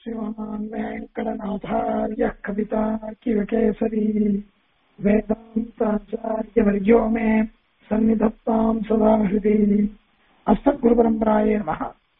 श्रीमान् वेङ्कटनाथार्यः कवितार्किवकेसरी वेदान्ताचार्यवर्यो मे सन्निधत्ताम् सदा हृदि அஸ்தகுருபரம்பராயே நமக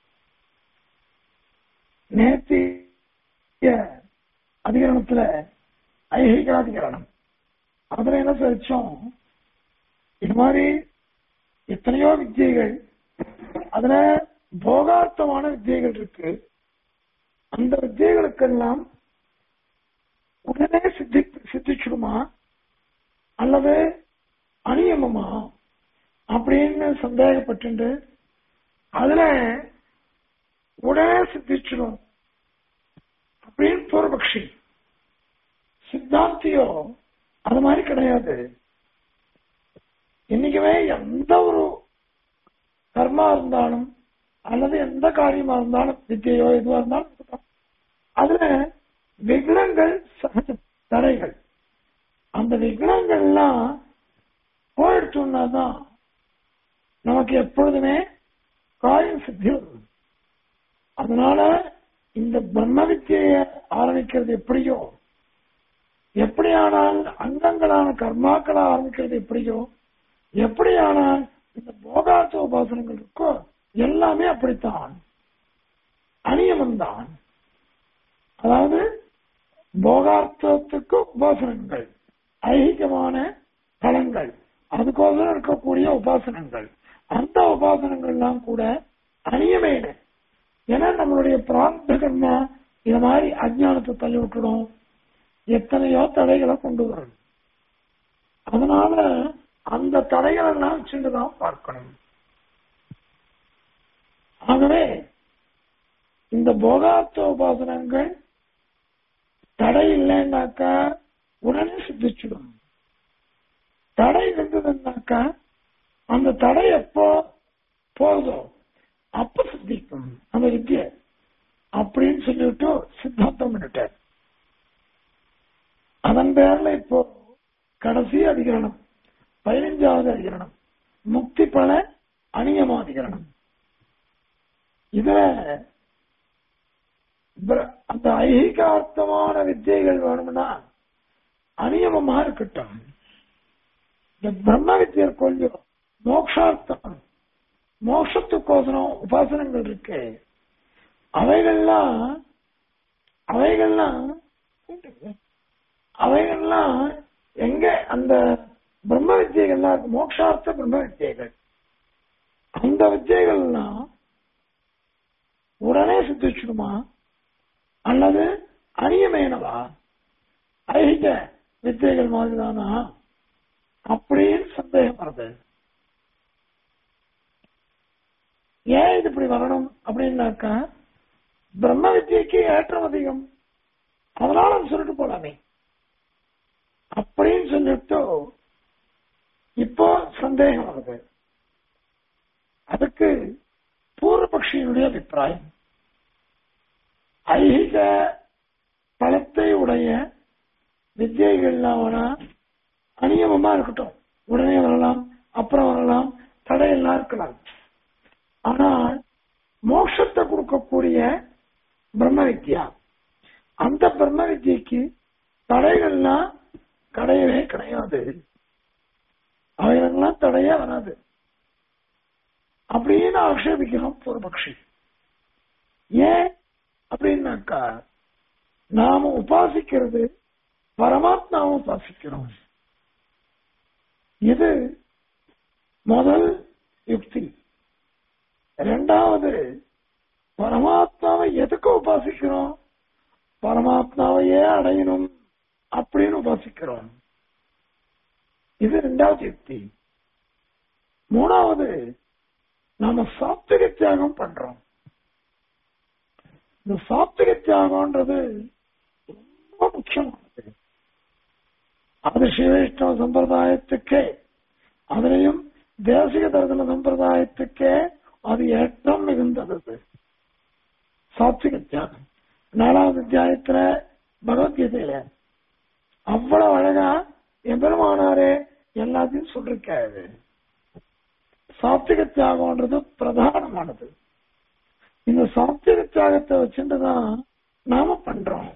நேத்திய அதிகரணத்துல ஐகிகாதிகரணம் அதுல என்ன சொல்லிச்சோம் இது மாதிரி எத்தனையோ வித்தியைகள் அதுல போகார்த்தமான வித்தியைகள் இருக்கு அந்த வித்தியைகளுக்கெல்லாம் உடனே சித்தி சித்திச்சுடுமா அல்லது அநியமமா அப்படின்னு சந்தேகப்பட்டு அதுல உடனே சித்திச்சிடும் அப்படின்னு பூர்வபக்ஷி சித்தாந்தியோ அது மாதிரி கிடையாது என்னைக்குமே எந்த ஒரு கர்மா இருந்தாலும் அல்லது எந்த காரியமா இருந்தாலும் வித்தியையோ எதுவா இருந்தாலும் அதுல விக்னங்கள் சகஜ தடைகள் அந்த விக்னங்கள்லாம் போயிடுச்சோம்னாதான் நமக்கு எப்பொழுதுமே காரியம் சித்தி வருது அதனால இந்த பிரம்ம வித்தியை ஆரம்பிக்கிறது எப்படியோ எப்படியானால் அங்கங்களான கர்மாக்களை ஆரம்பிக்கிறது எப்படியோ எப்படியானால் இந்த போகார்த்த உபாசனங்கள் இருக்கோ எல்லாமே அப்படித்தான் அநியமம் தான் அதாவது போகார்த்தத்துக்கு உபாசனங்கள் ஐகிகமான பலங்கள் அதுக்கோசரம் இருக்கக்கூடிய உபாசனங்கள் அந்த உபாசனங்கள்லாம் கூட அநியமேன ஏன்னா நம்மளுடைய பிராந்த கர்மா இது மாதிரி அஜானத்தை தள்ளி விட்டுடும் எத்தனையோ தடைகளை கொண்டு வரும் அதனால அந்த தடைகள் எல்லாம் வச்சுட்டுதான் பார்க்கணும் ஆகவே இந்த போகார்த்த உபாசனங்கள் தடை இல்லைன்னாக்கா உடனே சித்திச்சிடும் தடை இருந்ததுன்னாக்கா அந்த தடை எப்போ போகுதோ அப்ப சித்திக்கும் அந்த வித்திய அப்படின்னு சொல்லிவிட்டு சித்தாந்தம் பண்ணிட்டார் அதன் பேர்ல இப்போ கடைசி அதிகரணம் பதினைஞ்சாவது அதிகரணம் முக்தி பல அநியமாதிகரணம் இதுல அந்த ஐகிகார்த்தமான வித்தியைகள் வேணும்னா அநியமமா இருக்கட்டும் இந்த பிரம்ம வித்தியர் கொஞ்சம் மோக்ஷார்த்தம் மோட்சத்துக்கோசரம் உபாசனங்கள் இருக்கு அவைகள்லாம் அவைகள்லாம் அவைகள்லாம் எங்க அந்த பிரம்ம வித்தியைகள்லாம் இருக்கு மோக்ஷார்த்த பிரம்ம வித்தியைகள் அந்த வித்தியைகள்லாம் உடனே சித்திச்சுடுமா அல்லது அநியமேனவா ஐகிக வித்தியைகள் மாதிரிதானா அப்படின்னு சந்தேகம் வருது ஏன் இது இப்படி வரணும் அப்படின்னாக்கா பிரம்ம வித்தியைக்கு ஏற்றம் அதிகம் அதனால சொல்லிட்டு போலாமே அப்படின்னு சொல்லிட்டு இப்போ சந்தேகம் வருது அதுக்கு பூர்வபக்ஷியினுடைய அபிப்பிராயம் ஐகிக பலத்தை உடைய வித்தியைகள்லாம் அநியமமா இருக்கட்டும் உடனே வரலாம் அப்புறம் வரலாம் தடையெல்லாம் இருக்கலாம் ஆனால் மோட்சத்தை கொடுக்கக்கூடிய பிரம்ம வித்யா அந்த பிரம்ம வித்யக்கு தடைகள்லாம் கிடையவே கிடையாது அவைகளெல்லாம் தடையே வராது அப்படின்னு ஆக்ஷேபிக்கிறோம் பூர்வபக்ஷி ஏன் அப்படின்னாக்கா நாம உபாசிக்கிறது பரமாத்மாவை உபாசிக்கிறோம் இது முதல் யுக்தி ரெண்டாவது பரமாத்மாவை எதுக்கு உபாசிக்கிறோம் பரமாத்மாவையே அடையணும் அப்படின்னு உபாசிக்கிறோம் இது ரெண்டாவது யுக்தி மூணாவது நாம சாப்திக தியாகம் பண்றோம் இந்த சாப்திக தியாகம்ன்றது ரொம்ப முக்கியமானது அது சிவவிஷ்ணவ சம்பிரதாயத்துக்கே அதுலயும் தேசிக தர்சன சம்பிரதாயத்துக்கே அது ஏற்றம் மிகுந்தது சாத்விக தியாகம் நாலாவது அத்தியாயத்துல பகவத்கீதையில அவ்வளவு அழகா எம்பெருமானாரே எல்லாத்தையும் சொல்லிருக்காரு சாத்விக தியாகம்ன்றது பிரதானமானது இந்த சாத்விக தியாகத்தை வச்சுட்டுதான் நாம பண்றோம்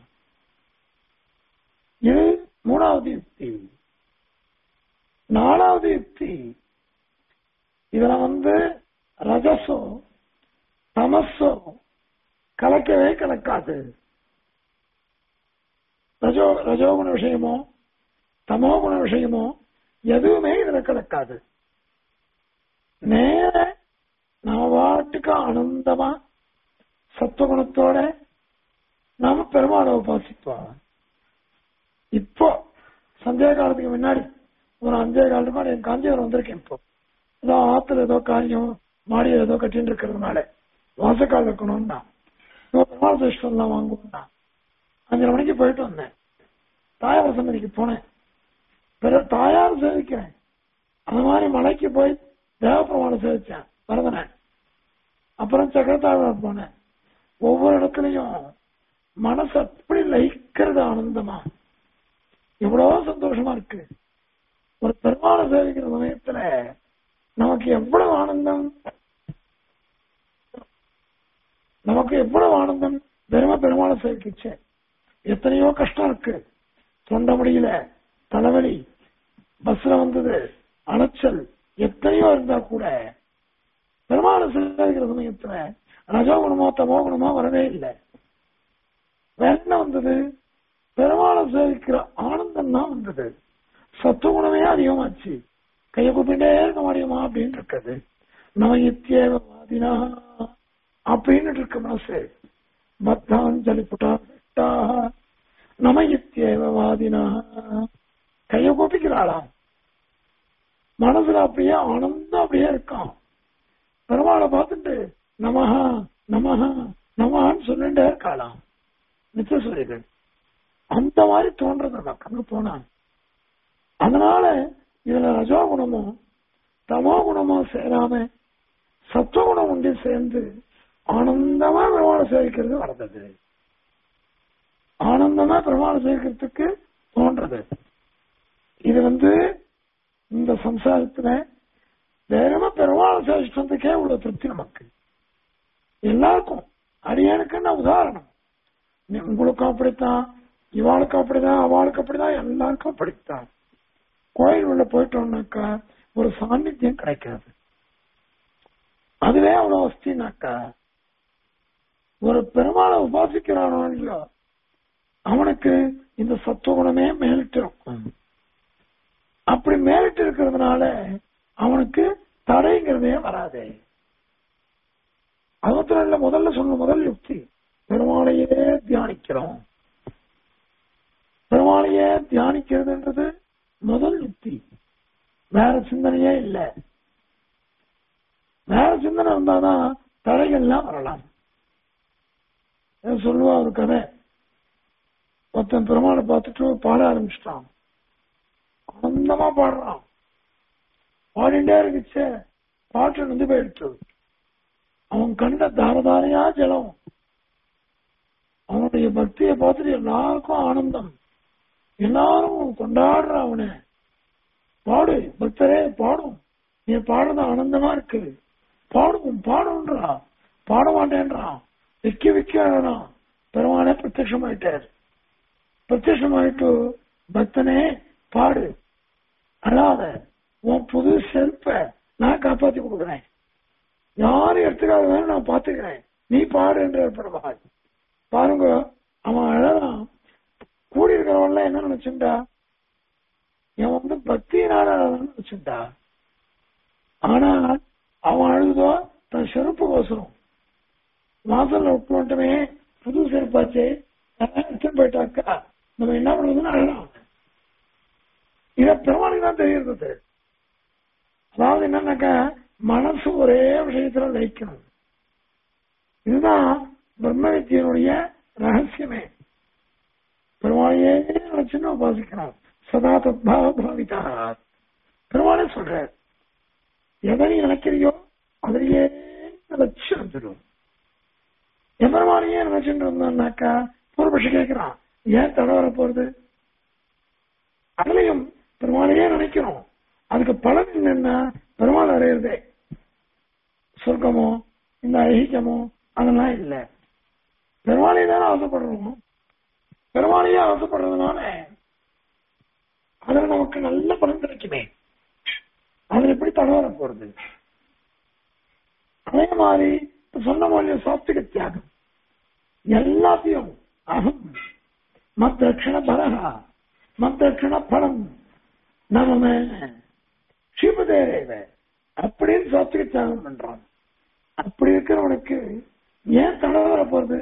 இது மூணாவது யுக்தி நாலாவது யுக்தி இதுல வந்து ரஜசோ தமசோ கலக்கவே கலக்காது ரஜோ ரஜோகுண விஷயமோ தமோகுண விஷயமோ எதுவுமே இதுல கலக்காது நேர நாம பாட்டுக்கு ஆனந்தமா சத்துவகுணத்தோட நாம பெருமாளை உபாசிப்போம் இப்போ சந்தியா காலத்துக்கு முன்னாடி ஒரு அஞ்சே காலத்துக்கு முன்னாடி என் காஞ்சிபுரம் வந்திருக்கேன் இப்போ ஏதோ ஆத்துல ஏதோ காரியம் மாடியில் ஏதோ கட்டின்னு இருக்கிறதுனால வாசக்கால் வைக்கணும்னா பெருமாள் சிஸ்டம்லாம் வாங்குவோம்னா அஞ்சரை மணிக்கு போயிட்டு வந்தேன் தாயார் சன்னதிக்கு போனேன் பிற தாயார் சேவிக்கிறேன் அந்த மாதிரி மலைக்கு போய் தேவப்பிரமாணம் சேவிச்சேன் வரதனேன் அப்புறம் சக்கரத்தாழ்வார் போனேன் ஒவ்வொரு இடத்துலயும் மனசு அப்படி லயிக்கிறது ஆனந்தமா எவ்வளவு சந்தோஷமா இருக்கு ஒரு பெருமாளை சேவிக்கிற சமயத்துல நமக்கு எவ்வளவு ஆனந்தம் நமக்கு எவ்வளவு ஆனந்தம் பெருமை பெருமாளை சேவிக்கிச்சு எத்தனையோ கஷ்டம் இருக்கு தொண்ட முடியல தலைவலி பஸ்ல வந்தது அலைச்சல் எத்தனையோ இருந்தா கூட பெருமாளை சேவிக்கிற சமயத்துல ரஜோகுணமோ தமோ குணமோ வரவே இல்லை வேற என்ன வந்தது பெருமாளை சேவிக்கிற ஆனந்தம் தான் வந்தது சத்துவகுணமே அதிகமாச்சு கையை கூப்பிட்டே இருக்க முடியுமா அப்படின்னு இருக்குது நம்ம இத்தியேவ வாதினா அப்படின்னு இருக்கு மனசு பத்தாஞ்சலி புட்டா நம இத்தியேவ வாதினா கையை கூப்பிக்கிறாளாம் மனசுல அப்படியே ஆனந்தம் அப்படியே இருக்கான் பெருமாளை பார்த்துட்டு நமஹா நமஹா நமஹான்னு சொல்லிட்டே இருக்காளாம் நித்தியசூரியர்கள் அந்த மாதிரி தோன்றது நமக்கு அங்க போனான் அதனால இதுல ரஜோகுணமோ தமோ குணமோ சேராம சத்துவகுணம் ஒன்றி சேர்ந்து ஆனந்தமா பெருமாளை சேவிக்கிறது வளர்ந்தது ஆனந்தமா பெருமாளை சேவிக்கிறதுக்கு தோன்றது இது வந்து இந்த சம்சாரத்துல வேறமா பெருமாளை சேவிச்சதுக்கே இவ்வளவு திருப்தி நமக்கு எல்லாருக்கும் அடியனுக்குன்னு உதாரணம் நீ- உங்களுக்கும் அப்படித்தான் இவாளுக்கு அப்படிதான் அவளுக்கு அப்படிதான் எல்லாருக்கும் அப்படித்தான் கோயில் உள்ள போயிட்டோம்னாக்கா ஒரு சாநித்தியம் கிடைக்காது அதுவே அவ்வளவு வசதினாக்கா ஒரு பெருமாளை உபாசிக்கிறானோ இல்லையோ அவனுக்கு இந்த சத்துவகுணமே மேலிட்டு இருக்கும் அப்படி மேலிட்டு இருக்கிறதுனால அவனுக்கு தடைங்கிறதே வராது அது மாத்திரம் இல்ல முதல்ல சொன்ன முதல் யுக்தி பெருமாளையே தியானிக்கிறோம் பெருமாளையே தியானிக்கிறதுன்றது முதல் யுக்தி வேற சிந்தனையே இல்லை வேற சிந்தனை இருந்தாதான் தடைகள்லாம் வரலாம் ஏதோ சொல்லுவா ஒரு கதை ஒருத்தன் பெருமாளை பார்த்துட்டு பாட ஆரம்பிச்சிட்டான் ஆனந்தமா பாடுறான் பாடிண்டே இருக்குச்சே பாட்டு நின்று போயிடுச்சு அவன் கண்ட தாரதாரையா ஜலம் அவனுடைய பக்தியை பார்த்துட்டு எல்லாருக்கும் ஆனந்தம் எல்லாரும் கொண்டாடுற அவனை பாடு பக்தரே பாடும் நீ பாடுறது ஆனந்தமா இருக்கு பாடும் பாடுன்றா பாட மாட்டேன்றான் விக்கி விக்கிறான் பெருமானே பிரத்யமாயிட்டார் பிரத்யமாயிட்டு பக்தனே பாடு அழாத உன் புது செல்ப நான் காப்பாத்தி கொடுக்குறேன் யாரும் எடுத்துக்காத வேணும் நான் பாத்துக்கிறேன் நீ பாடு என்ற பெருமாள் பாருங்க அவன் அழறான் கூடி இருக்கிறவன்ல என்ன நினைச்சுட்டா இவன் வந்து பக்தியினால அழறான்னு நினைச்சுட்டா ஆனா அவன் அழுதோ தன் செருப்பு கோசரம் வாசல்ல விட்டுமே புது செருப்பாச்சு எடுத்துன்னு போயிட்டாக்கா நம்ம என்ன பண்றதுன்னு அழலாம் இத பெருமாளுக்கு தான் தெரியுறது அதாவது என்னன்னாக்கா மனசு ஒரே விஷயத்துல லயிக்கணும் இதுதான் பிரம்ம வித்தியனுடைய ரகசியமே பெருமாளையே நினைச்சுன்னு உபாசிக்கணும் சதா தத்பாவ பாவிதா பெருமாளே சொல்றார் எதை நீ நினைக்கிறியோ அதிலேயே நினைச்சு வந்துடும் எம்பெருமானையே நினைச்சுட்டு இருந்தோம்னாக்கா பூர்வபட்சி கேட்கிறான் ஏன் தடை வர போறது அதுலயும் பெருமாளையே நினைக்கிறோம் அதுக்கு பலன் என்னன்னா பெருமாள் அடையிறதே சொர்க்கமோ இந்த ஐகியமோ அதெல்லாம் இல்ல பெருமாளையே தானே ஆசைப்படுறோம் பெருமாளையே ஆசைப்படுறதுனால அதுல நமக்கு நல்ல பலன் கிடைக்குமே அதுல எப்படி தடவர போறது அதே மாதிரி இப்ப சொன்ன மாதிரி சாத்விக தியாகம் எல்லாத்தையும் அகம் மத்தட்சண பலகா மத்தட்சண பலம் நமம சிவதேரேவ அப்படின்னு சாத்விக தியாகம் பண்றான் அப்படி இருக்கிறவனுக்கு ஏன் தடை வர போறது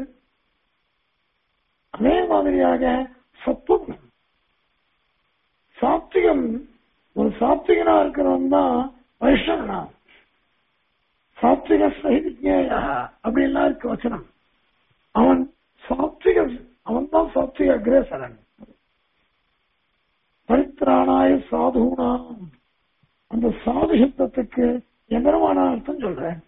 அதே மாதிரியாக சத்துவம் சாத்விகம் ஒரு சாத்விகனா இருக்கிறவன் தான் வைஷ்ணவனா சாத்விக சைவிஜேயா அப்படின்லாம் இருக்கு வச்சனம் அவன் சாத்விக அவன் தான் சாத்விக அக்ரேசரன் பரித்ராணாய சாதுனாம் அந்த சாது சப்தத்துக்கு எம்பெருமான அர்த்தம் சொல்றேன்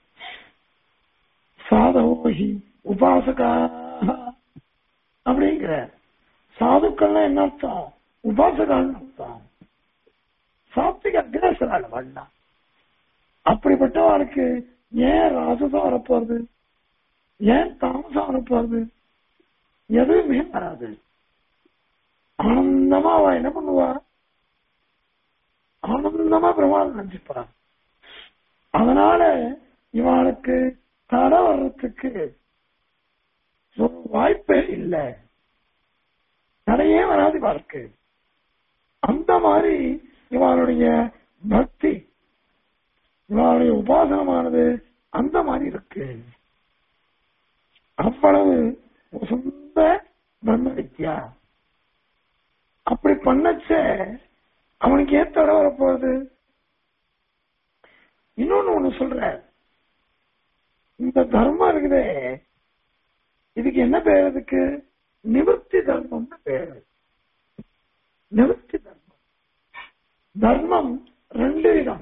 சாதவோஹி உபாசகா அப்படிங்கிற சாதுக்கள்னா என்ன அர்த்தம் உபாசகான்னு அர்த்தம் சாத்விக அக்ரேசராக பண்ணா அப்படிப்பட்டவனுக்கு ஏன் ராசசம் வரப்போறது ஏன் தாமசம் வரப்போறது எதுவுமே வராது ஆனந்தமா அவ என்ன பண்ணுவா ஆனந்தமா பிரமாணம் நினைச்சுப்பா அதனால இவனுக்கு தடை வர்றதுக்கு ஒரு வாய்ப்பே இல்லை தடையே வராது இவனுக்கு அந்த மாதிரி இவனுடைய பக்தி இவனுடைய உபாசனமானது அந்த மாதிரி இருக்கு அவ்வளவு சொந்த பிரம்ம வித்யா அப்படி பண்ணச்ச அவனுக்கு ஏன் தடை வரப்போகுது இன்னொன்னு ஒண்ணு சொல்ற இந்த தர்மம் இருக்குதே இதுக்கு என்ன பேர் அதுக்கு நிவர்த்தி தர்மம்னு பேரு நிவர்த்தி தர்மம் தர்மம் ரெண்டு விதம்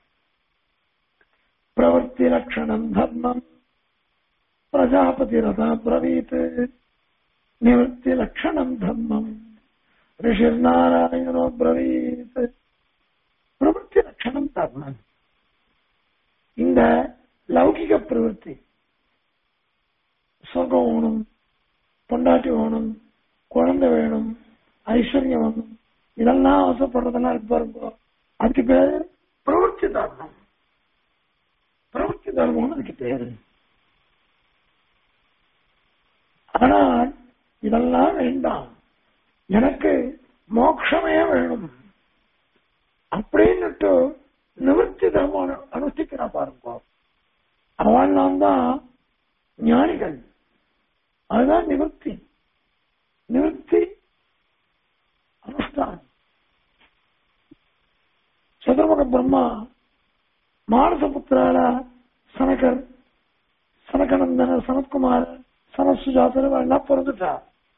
பிரவர்த்தி லட்சணம் தர்மம் பிரஜாபதி ரதா பிரவீத் நிவர்த்தி லட்சணம் தர்மம் ரிஷிர்நாராயணோ பிரவீத் பிரவர்த்தி லட்சணம் தர்மம் இந்த லௌகிக பிரவൃத்தி சொர்க்கம் வேணும் பொண்டாட்டி வேணும் குழந்தை வேணும் ஐஸ்வர்யம் வேணும் இதெல்லாம் ஆசைப்படுறதெல்லாம் இருக்கு பாருங்க அதுக்கு பேரு பிரவൃத்தி தர்மம் பிரவൃத்தி தர்மம்னு அதுக்கு பேரு ஆனால் இதெல்லாம் வேண்டாம் எனக்கு மோட்சமே வேணும் அப்படின்னுட்டு நிவர்த்தி தர்மம் அனுஷ்டிக்கிறா பாருங்க அவன் தான் ஞானிகள் அதுதான் நிவர்த்தி நிவர்த்தி அனுஷ்டானம் சதுர்முக பிரம்மா மானசபுத்திரால சனகர் சனகநந்தனர் சனத்குமார் சனசுஜாதர் எல்லாம் பிறந்துட்டா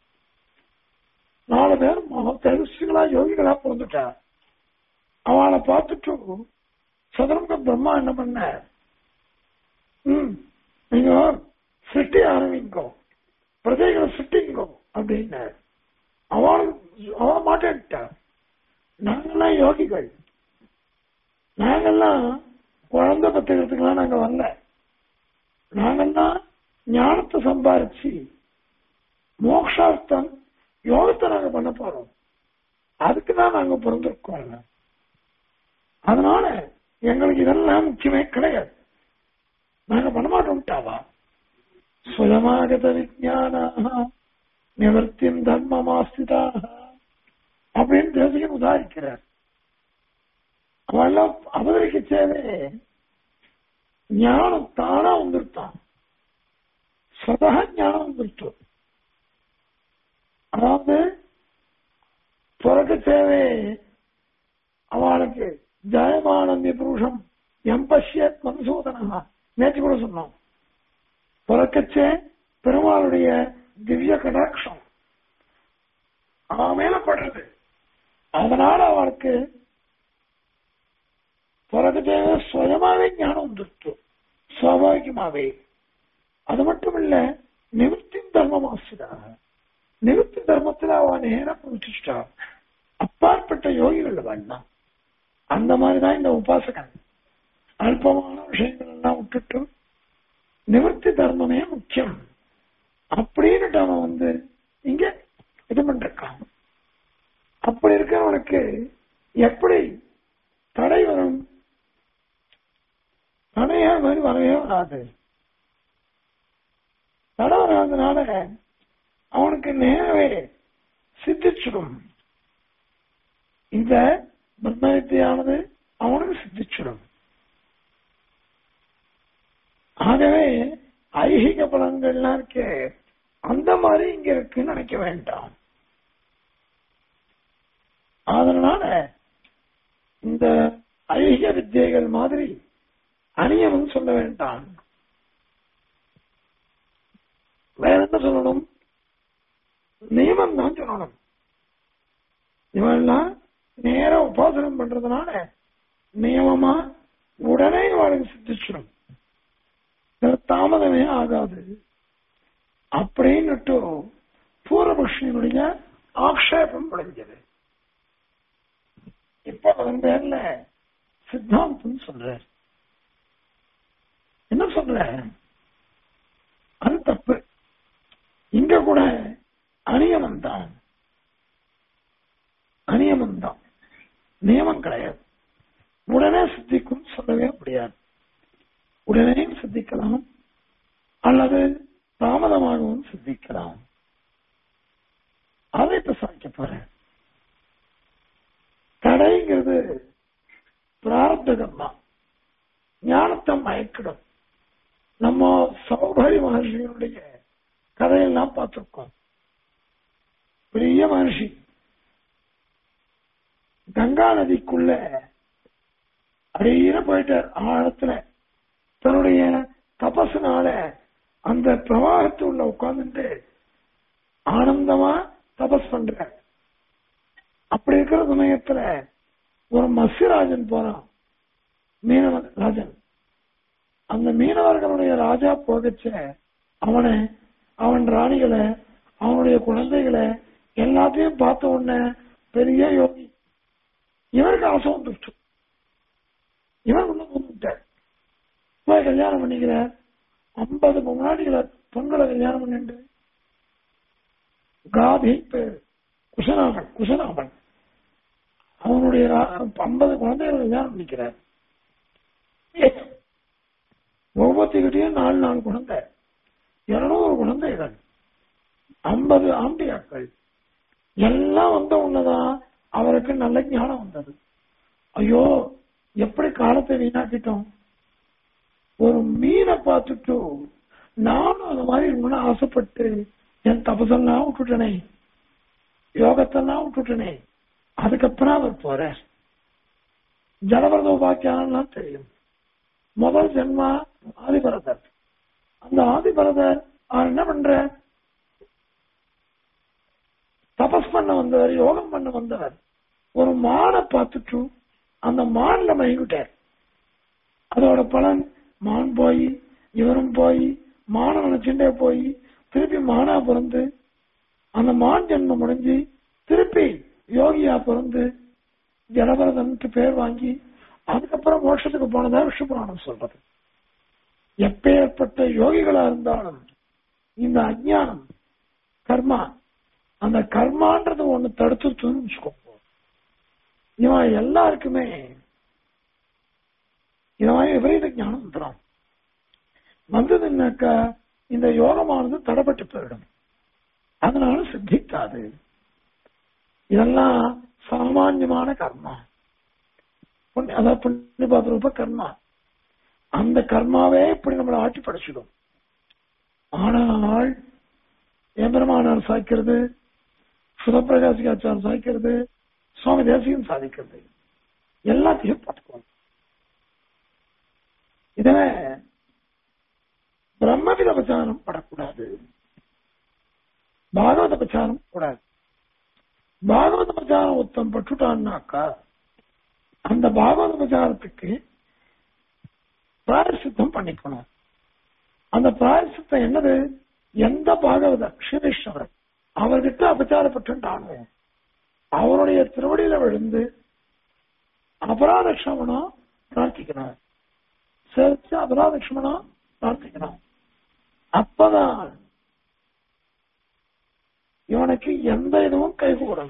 நாலு பேர் தேஜஸ்விகளா யோகிகளா பிறந்துட்டா அவளை பார்த்துட்டு சதுரமுக பிரம்மா என்ன பண்ண ம் நீங்க சிட்டி ஆரம்பிங்கோ பிரஜைகளை சிட்டிங்கோ அப்படின்னு அவள் அவ மாட்டேன்ட்டா நாங்கெல்லாம் யோகிகள் நாங்கெல்லாம் குழந்தை பத்துக்கிறதுக்கெல்லாம் நாங்க வரல நாங்கெல்லாம் ஞானத்தை சம்பாரிச்சு மோக்ஷார்த்தம் யோகத்தை நாங்க பண்ண போறோம் அதுக்கு தான் நாங்க பிறந்திருக்கோம் அதனால எங்களுக்கு இதெல்லாம் முக்கியமே கிடையாது நாங்க பண்ண மாட்டோம்ட்டாவா சுயமாகத விஜான நிவர்த்தியும் தர்மமாஸ்திதாக அப்படின்னு தேசிகன் உதாரிக்கிறார் அவெல்லாம் அவதரிக்க சேவே ஞானம் தானா வந்துருத்தான் சதா ஞானம் வந்துருச்சு அதாவது பிறக்க சேவே அவளுக்கு ஜெயமானந்தி புருஷம் எம்பஷ்யத் மதுசூதனா நேற்று கூட சொன்னோம் பிறக்கச்சே பெருமாளுடைய திவ்ய கடாட்சம் அவன் மேல படுறது அதனால அவனுக்கு பிறகு சுயமாவே ஞானம் வந்துருச்சு சுவாபாவிகமாவே அது மட்டும் இல்ல நிவர்த்தி தர்மம் ஆசிதாக நிவர்த்தி தர்மத்துல அவன் நேரம் முடிச்சுட்டா அப்பாற்பட்ட யோகிகள் வேண்டாம் அந்த மாதிரிதான் இந்த உபாசகன் அல்பமான விஷயங்கள் எல்லாம் விட்டுட்டு நிவர்த்தி தர்மமே முக்கியம் அப்படின்னு அவன் வந்து இங்க இது பண்றான் அப்படி இருக்கிறவனுக்கு எப்படி தடை வரும் தடையா மாதிரி வரவே வராது தடை வராதனால அவனுக்கு நேரவே சித்திச்சிடும் இந்த பிரம்மவித்தியானது அவனுக்கு சித்திச்சிடும் ஆகவே ஐகிக பலன்கள்லாம் இருக்கே அந்த மாதிரி இங்க இருக்குன்னு நினைக்க வேண்டாம் அதனால இந்த ஐகிக வித்தியைகள் மாதிரி அநியமம் சொல்ல வேண்டாம் வேற என்ன சொல்லணும் நியமம் தான் சொல்லணும் இவெல்லாம் நேர உபாசனம் பண்றதுனால நியமமா உடனே இவளுக்கு சித்திச்சிடும் இதுல தாமதமே ஆகாது அப்படின்னுட்டு பூர்வபக்ஷியினுடைய ஆக்ஷேபம் விளைஞ்சது இப்ப அதன் பேர்ல சித்தாந்தம் சொல்ற என்ன சொல்ற அது தப்பு இங்க கூட அநியமம் தான் அநியமம் தான் நியமம் கிடையாது உடனே சித்திக்கும் சொல்லவே முடியாது உடனே சித்திக்கலாம் அல்லது தாமதமாகவும் சித்திக்கலாம் அதை இப்ப சாய்க்க போறேன் தடைங்கிறது பிரார்த்த கர்மா ஞானத்தை மயக்கிடும் நம்ம சௌகரி மகர்ஷியினுடைய கதையெல்லாம் பார்த்திருக்கோம் பெரிய மகர்ஷி கங்கா நதிக்குள்ள அடியில போயிட்டார் ஆழத்துல தன்னுடைய தபசுனால அந்த பிரவாகத்து உள்ள உட்கார்ந்துட்டு ஆனந்தமா தபஸ் பண்ற அப்படி இருக்கிற சமயத்துல ஒரு மத்ஸ்யராஜன் போறான் மீனவ ராஜன் அந்த மீனவர்களுடைய ராஜா போகச்ச அவனை அவன் ராணிகளை அவனுடைய குழந்தைகளை எல்லாத்தையும் பார்த்த உடனே பெரிய யோகி இவருக்கு ஆசை வந்துருச்சு இவன் உள்ள வந்துட்டார் போய் கல்யாணம் பண்ணிக்கிறார் ஐம்பது முன்னாடிகளை பெண்களை கல்யாணம் பண்ணிட்டு காதி பேர் குசனாமன் குசனாமன் அவனுடைய ஐம்பது குழந்தைகளை கல்யாணம் பண்ணிக்கிறார் ஒவ்வொருத்திக்கிட்டையும் நாலு நாலு குழந்தை இருநூறு குழந்தைகள் ஐம்பது ஆம்பியாக்கள் எல்லாம் வந்த உடனேதான் அவருக்கு நல்ல ஞானம் வந்தது ஐயோ எப்படி காலத்தை வீணாக்கிட்டோம் ஒரு மீனை பார்த்துட்டு நானும் அந்த மாதிரி இருக்கணும்னு ஆசைப்பட்டு என் தபசெல்லாம் விட்டுட்டனே யோகத்தெல்லாம் விட்டுட்டனே அதுக்கப்புறம் அவர் போற ஜலபரத உபாக்கியானம்லாம் தெரியும் முதல் ஜென்மா ஆதிபரதர் அந்த ஆதிபரதர் அவர் என்ன பண்ற தபஸ் பண்ண வந்தவர் யோகம் பண்ண வந்தவர் ஒரு மானை பார்த்துட்டு அந்த மான்ல மயங்கிட்டார் அதோட பலன் மான் போய் இவரும் போய் மான நினைச்சுட்டே போய் திருப்பி மானா பிறந்து அந்த மான் ஜென்மம் முடிஞ்சு திருப்பி யோகியா பிறந்து ஜலபரதன்ட்டு பேர் வாங்கி அதுக்கப்புறம் மோட்சத்துக்கு போனதா விஷ்ணு புராணம் சொல்றது எப்பேற்பட்ட யோகிகளா இருந்தாலும் இந்த அஜ்ஞானம் கர்மா அந்த கர்மான்றது ஒண்ணு தடுத்துருச்சுன்னு வச்சுக்கோங்க இவன் எல்லாருக்குமே இந்த மாதிரி விபரீத ஞானம் வந்துடும் வந்ததுன்னாக்கா இந்த யோகமானது தடைப்பட்டு போயிடும் அதனால சித்திக்காது இதெல்லாம் சாமான்யமான கர்மா புண்ணிய- அதாவது புண்ணிய பாத்திரூப கர்மா அந்த கர்மாவே இப்படி நம்மளை ஆட்டி படைச்சிடும் ஆனால் எம்பெருமானார் சாய்க்கிறது சுதப்பிரகாசிகாச்சாரம் சாய்க்கிறது சுவாமி தேசியம் சாதிக்கிறது எல்லாத்தையும் பார்த்துக்கணும் இதுல பிரம்மவித பிரச்சாரம் படக்கூடாது பாகவத பிரச்சாரம் கூடாது பாகவத பிரச்சாரம் ஒருத்தன் பட்டுட்டான்னாக்கா அந்த பாகவத பிரச்சாரத்துக்கு பிராயசித்தம் பண்ணிக்கணும் அந்த பிராயசித்தம் என்னது எந்த பாகவத க்ஷீரேஸ்வரர் அவர்கிட்ட அபச்சாரப்பட்டுட்டானோ அவருடைய திருவடியில விழுந்து அபராத க்ஷமனம் பிரார்த்திக்கணும் சேர்த்து அபராத க்ஷமனம் பிரார்த்திக்கணும் அப்பதான் இவனுக்கு எந்த இதுவும் கைகூடும்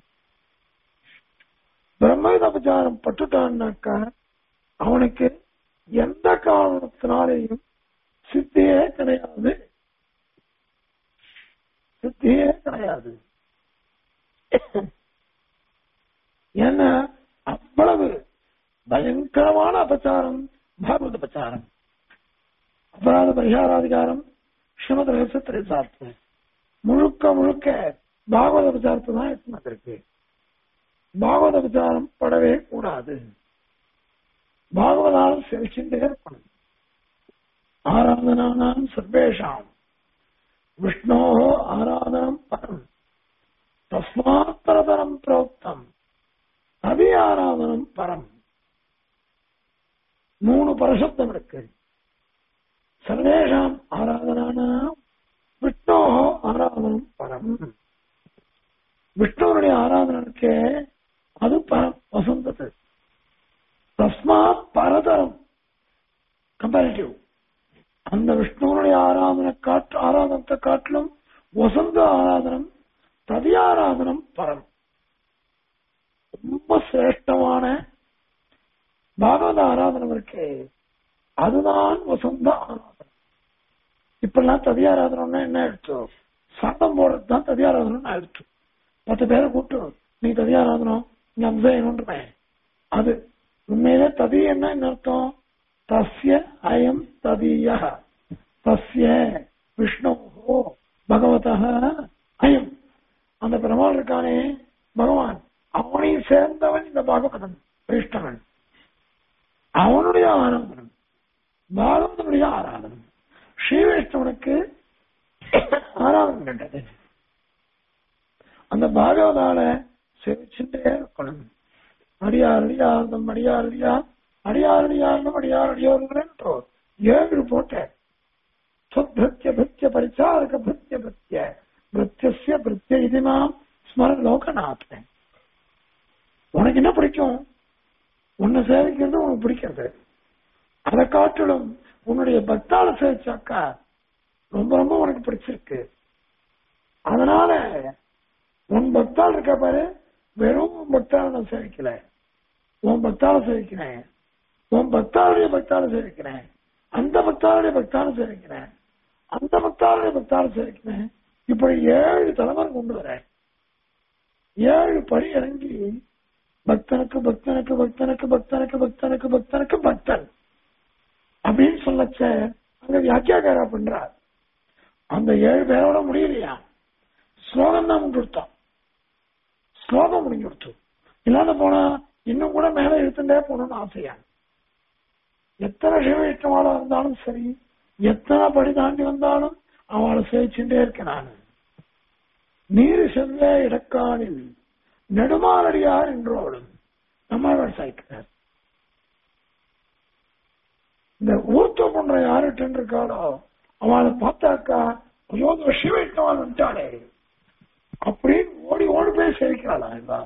பிரம்மவித அபச்சாரம் பட்டுட்டான்னாக்கா அவனுக்கு எந்த காரணத்தினாலேயும் சித்தியே கிடையாது சித்தியே கிடையாது ஏன்னா அவ்வளவு பயங்கரமான அபச்சாரம் பாகவத அபச்சாரம் அபராத பரிகாராதிகாரம் ஸ்ரீமத் ரகசியத்திரை சார்த்து முழுக்க முழுக்க பாகவத அபச்சாரத்தை தான் எடுத்து இருக்கு பாகவத அபச்சாரம் படவே கூடாது பாகவதாலும் செவிச்சுட்டே இருக்கணும் ஆராதனானாம் சர்வேஷாம் விஷ்ணோ ஆராதனம் பரம் தஸ்மாத் பரதரம் புரோக்தம் அதி ஆராதனம் பரம் மூணு பரசப்தம் இருக்கு சர்வேஷாம் ஆராதனானாம் விஷ்ணோ ஆராதனம் பரம் விஷ்ணுவனுடைய ஆராதனை இருக்கே அது பரம் வசந்தது தஸ்மாத் பரதரம் கம்பேரிட்டிவ் அந்த விஷ்ணுவனுடைய ஆராதனை காட்டு ஆராதனத்தை காட்டிலும் வசந்த ஆராதனம் ததியாராதனம் பரம் ரொம்ப சிரேஷ்டமான பாகவத ஆராதனம் இருக்கே அதுதான் வசந்த ஆராதனம் இப்பெல்லாம் ததியாராதனம்னா என்ன எடுத்து சாதம் போடுறது தான் ததியாராதனம் எடுத்து பத்து பேரை கூட்டு நீ ததியாராதனம் நீ அம்சயணுன்றமே அது உண்மையிலே ததி என்ன அர்த்தம் தஸ்ய அயம் ததிய தஸ்ய விஷ்ணு பகவத அயம் அந்த பெருமாள் இருக்கானே பகவான் அவனையும் சேர்ந்தவன் இந்த பாகவதன் கிருஷ்ணவன் அவனுடைய ஆராதனம் பாகவதனுடைய ஆராதனம் ஸ்ரீ வைஷ்ணவனுக்கு ஆராதனம் கண்டது அந்த பாகவதால செவிச்சுட்டே இருக்கணும் அடியார் அடியார்தம் அடியார் அடியார் அடியார் அடியார்தம் அடியார் அடியோர்களோ ஏழு போட்டேன் சொத்ய பிருத்திய பரிச்சாரக பிருத்திய பிருத்திய பிருத்திய பிருத்திய இது நாம் ஸ்மர லோகநாதன் உனக்கு என்ன பிடிக்கும் உன்னை சேவிக்கிறது உனக்கு பிடிக்கிறது அதை காட்டிலும் உன்னுடைய பக்தால சேவிச்சாக்கா ரொம்ப ரொம்ப உனக்கு பிடிச்சிருக்கு அதனால உன் பக்தால் இருக்க பாரு வெறும் உன் பக்தால நான் சேவிக்கல உன் பக்தால சேவிக்கிறேன் உன் பக்தாளுடைய பக்தால சேவிக்கிறேன் அந்த பக்தாளுடைய பக்தால சேவிக்கிறேன் அந்த பக்தாளுடைய பக்தால சேவிக்கிறேன் இப்படி ஏழு தலைமுறை கொண்டு வரேன் ஏழு படி இறங்கி பக்தனுக்கு பக்தனுக்கு பக்தனுக்கு பக்தனுக்கு பக்தனுக்கு பக்தனுக்கு பக்தன் அப்படின்னு சொல்லச்ச அங்க வியாக்கியாகாரா பண்றார் அந்த ஏழு பேரோட முடியலையா ஸ்லோகம் தான் முடிச்சுட்டான் ஸ்லோகம் முடிஞ்சு கொடுத்து இல்லாத போனா இன்னும் கூட மேல இழுத்துட்டே போகணும்னு ஆசையா எத்தனை சிவவைஷ்ணவாளா இருந்தாலும் சரி எத்தனை படி தாண்டி வந்தாலும் அவளை சேவிச்சுட்டே இருக்கேன் நான் நீர் செல்ல இடக்காலில் நெடுமாலடியார் என்றோடும் நம்மாழ்வார் சாய்க்கிறார் இந்த ஊர்த்த பண்ற யாருட்டு இருக்காளோ அவளை பார்த்தாக்கா ஐயோ இந்த சிவைஷ்ணவாள் வந்துட்டாளே அப்படின்னு ஓடி ஓடி போய் சேவிக்கிறாளா இவா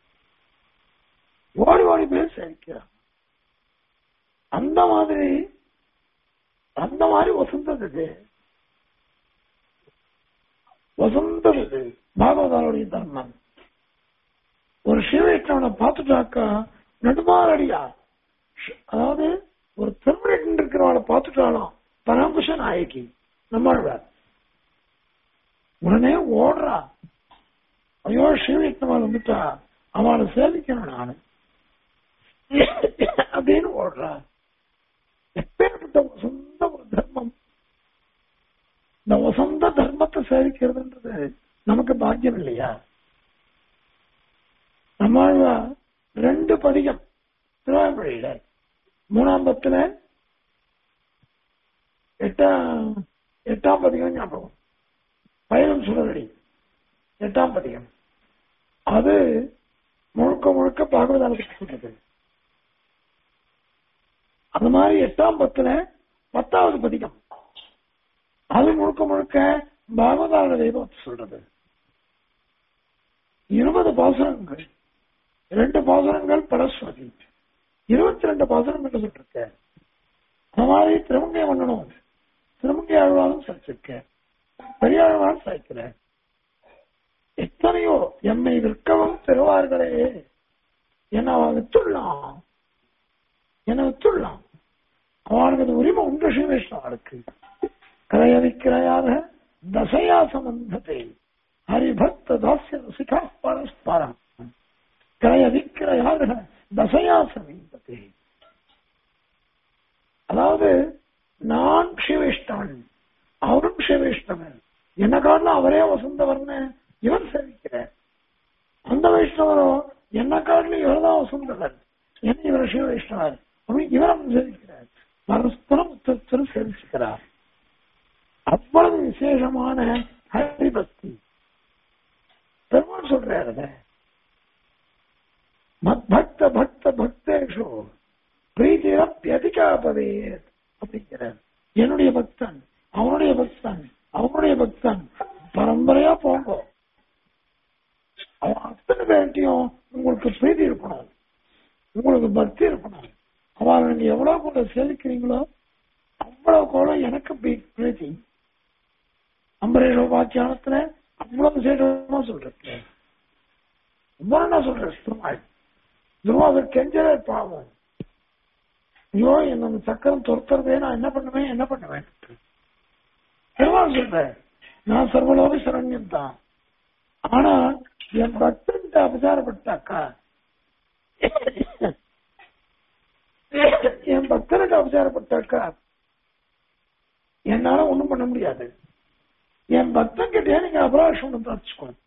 ஓடி ஓடி போய் சேவிக்கிறான் அந்த மாதிரி அந்த மாதிரி வசந்தது இது வசந்தது இது பாகவதாருடைய தர்மம் ஒரு சிவவைஷ்ணவனை பார்த்துட்டாக்கா நடுமாறடியா அதாவது ஒரு பெர்மனன்ட் இருக்கிறவளை பார்த்துட்டாலும் பரமபுஷ நாயகி நம்மாழ்வார் உடனே ஓடுறா ஐயோ சிவவைஷ்ணவன் வந்துட்டா அவளை சேவிக்கணும் நானு அப்படின்னு ஓடுறா எப்பேற்பட்ட வசந்த ஒரு தர்மம் இந்த வசந்த தர்மத்தை சேவிக்கிறதுன்றது நமக்கு பாக்கியம் இல்லையா நம்மாழ்வா ரெண்டு பதிகம் திருவாய்மொழியில மூணாம் பத்துல எட்டாம் எட்டாம் பதிகம் ஞாபகம் பயணம் சுடரடி எட்டாம் பதிகம் அது முழுக்க முழுக்க பாகவதாலத்துக்கு சொல்றது அது மாதிரி எட்டாம் பத்துல பத்தாவது பதிகம் அது முழுக்க முழுக்க பாகவதால தெய்வத்தை சொல்றது இருபது பாசுரங்கள் இரண்டு பாசுரங்கள் பரஸ்வதி இருபத்தி ரெண்டு பாசுரங்கள் சொல்லிருக்க அந்த மாதிரி திருமங்கை மன்னனும் திருமங்கை ஆழ்வாலும் சாய்ச்சிருக்க பெரியாழ்வாலும் சாய்க்கிற எத்தனையோ எம்மை விற்கவும் பெறுவார்களே என்ன அவன் வித்துள்ளான் என்ன வித்துள்ளான் அவனுக்கு அது உரிமை உண்டு ஸ்ரீவைஷ்ணவனுக்கு கிரய விக்கிரயாக தசையா சம்பந்தத்தை ஹரிபக்த தாசிய ரசிகா பரஸ்பரம் கிரய விக்கிரயாக தசையா சம்பந்தத்தை அதாவது நான் சிவைஷ்ணவன் அவரும் சிவைஷ்ணவன் என்ன காரணம் அவரே வசந்தவர்னு இவர் சேவிக்கிறார் அந்த வைஷ்ணவரோ என்ன காரணம் இவர் தான் வசந்தவர் என்ன இவர் சிவ வைஷ்ணவர் அப்படின்னு இவரும் சேவிக்கிறார் பரஸ்பரம் ஒருத்தர் சேவிச்சுக்கிறார் அவ்வளவு விசேஷமான ஹரிபக்தி பெருமாள் சொல்றாரு அதை. மத்பக்த பக்த பக்தேஷு பிரீதிரப்பியதிகா பவேத் அப்படிங்கிறார் என்னுடைய பக்தன் அவனுடைய பக்தன் அவனுடைய பக்தன் பரம்பரையா போங்க அவன் அத்தனை பேர்ட்டையும் உங்களுக்கு பிரீதி இருக்கணும் உங்களுக்கு பக்தி இருக்கணும் அவன் நீங்க எவ்வளவு கூட சேவிக்கிறீங்களோ அவ்வளவு கூட எனக்கு பி- பிரீத்தி அம்பரேஷ உபாக்கியானத்துல அவ்வளவு விசேஷமா சொல்றேன் ரொம்ப என்ன சொல்றேன் திருமாள் துருவாசர் கெஞ்சவே பாவம் ஐயோ என்ன அந்த சக்கரம் துரத்துறதே நான் என்ன பண்ணுவேன் என்ன பண்ணுவேன் பெருமாள் சொல்றேன் நான் சர்வலோக சரண்யம் தான் ஆனா என் பக்தன்ட்ட அபசாரப்பட்டாக்கா என் பக்தனுக்கு அபசாரப்பட்டாக்கா என்னால ஒண்ணும் பண்ண முடியாது என் பக்தன் கிட்டே நீங்க அபராஷம் ஒண்ணு பிரார்த்திச்சுக்கணும்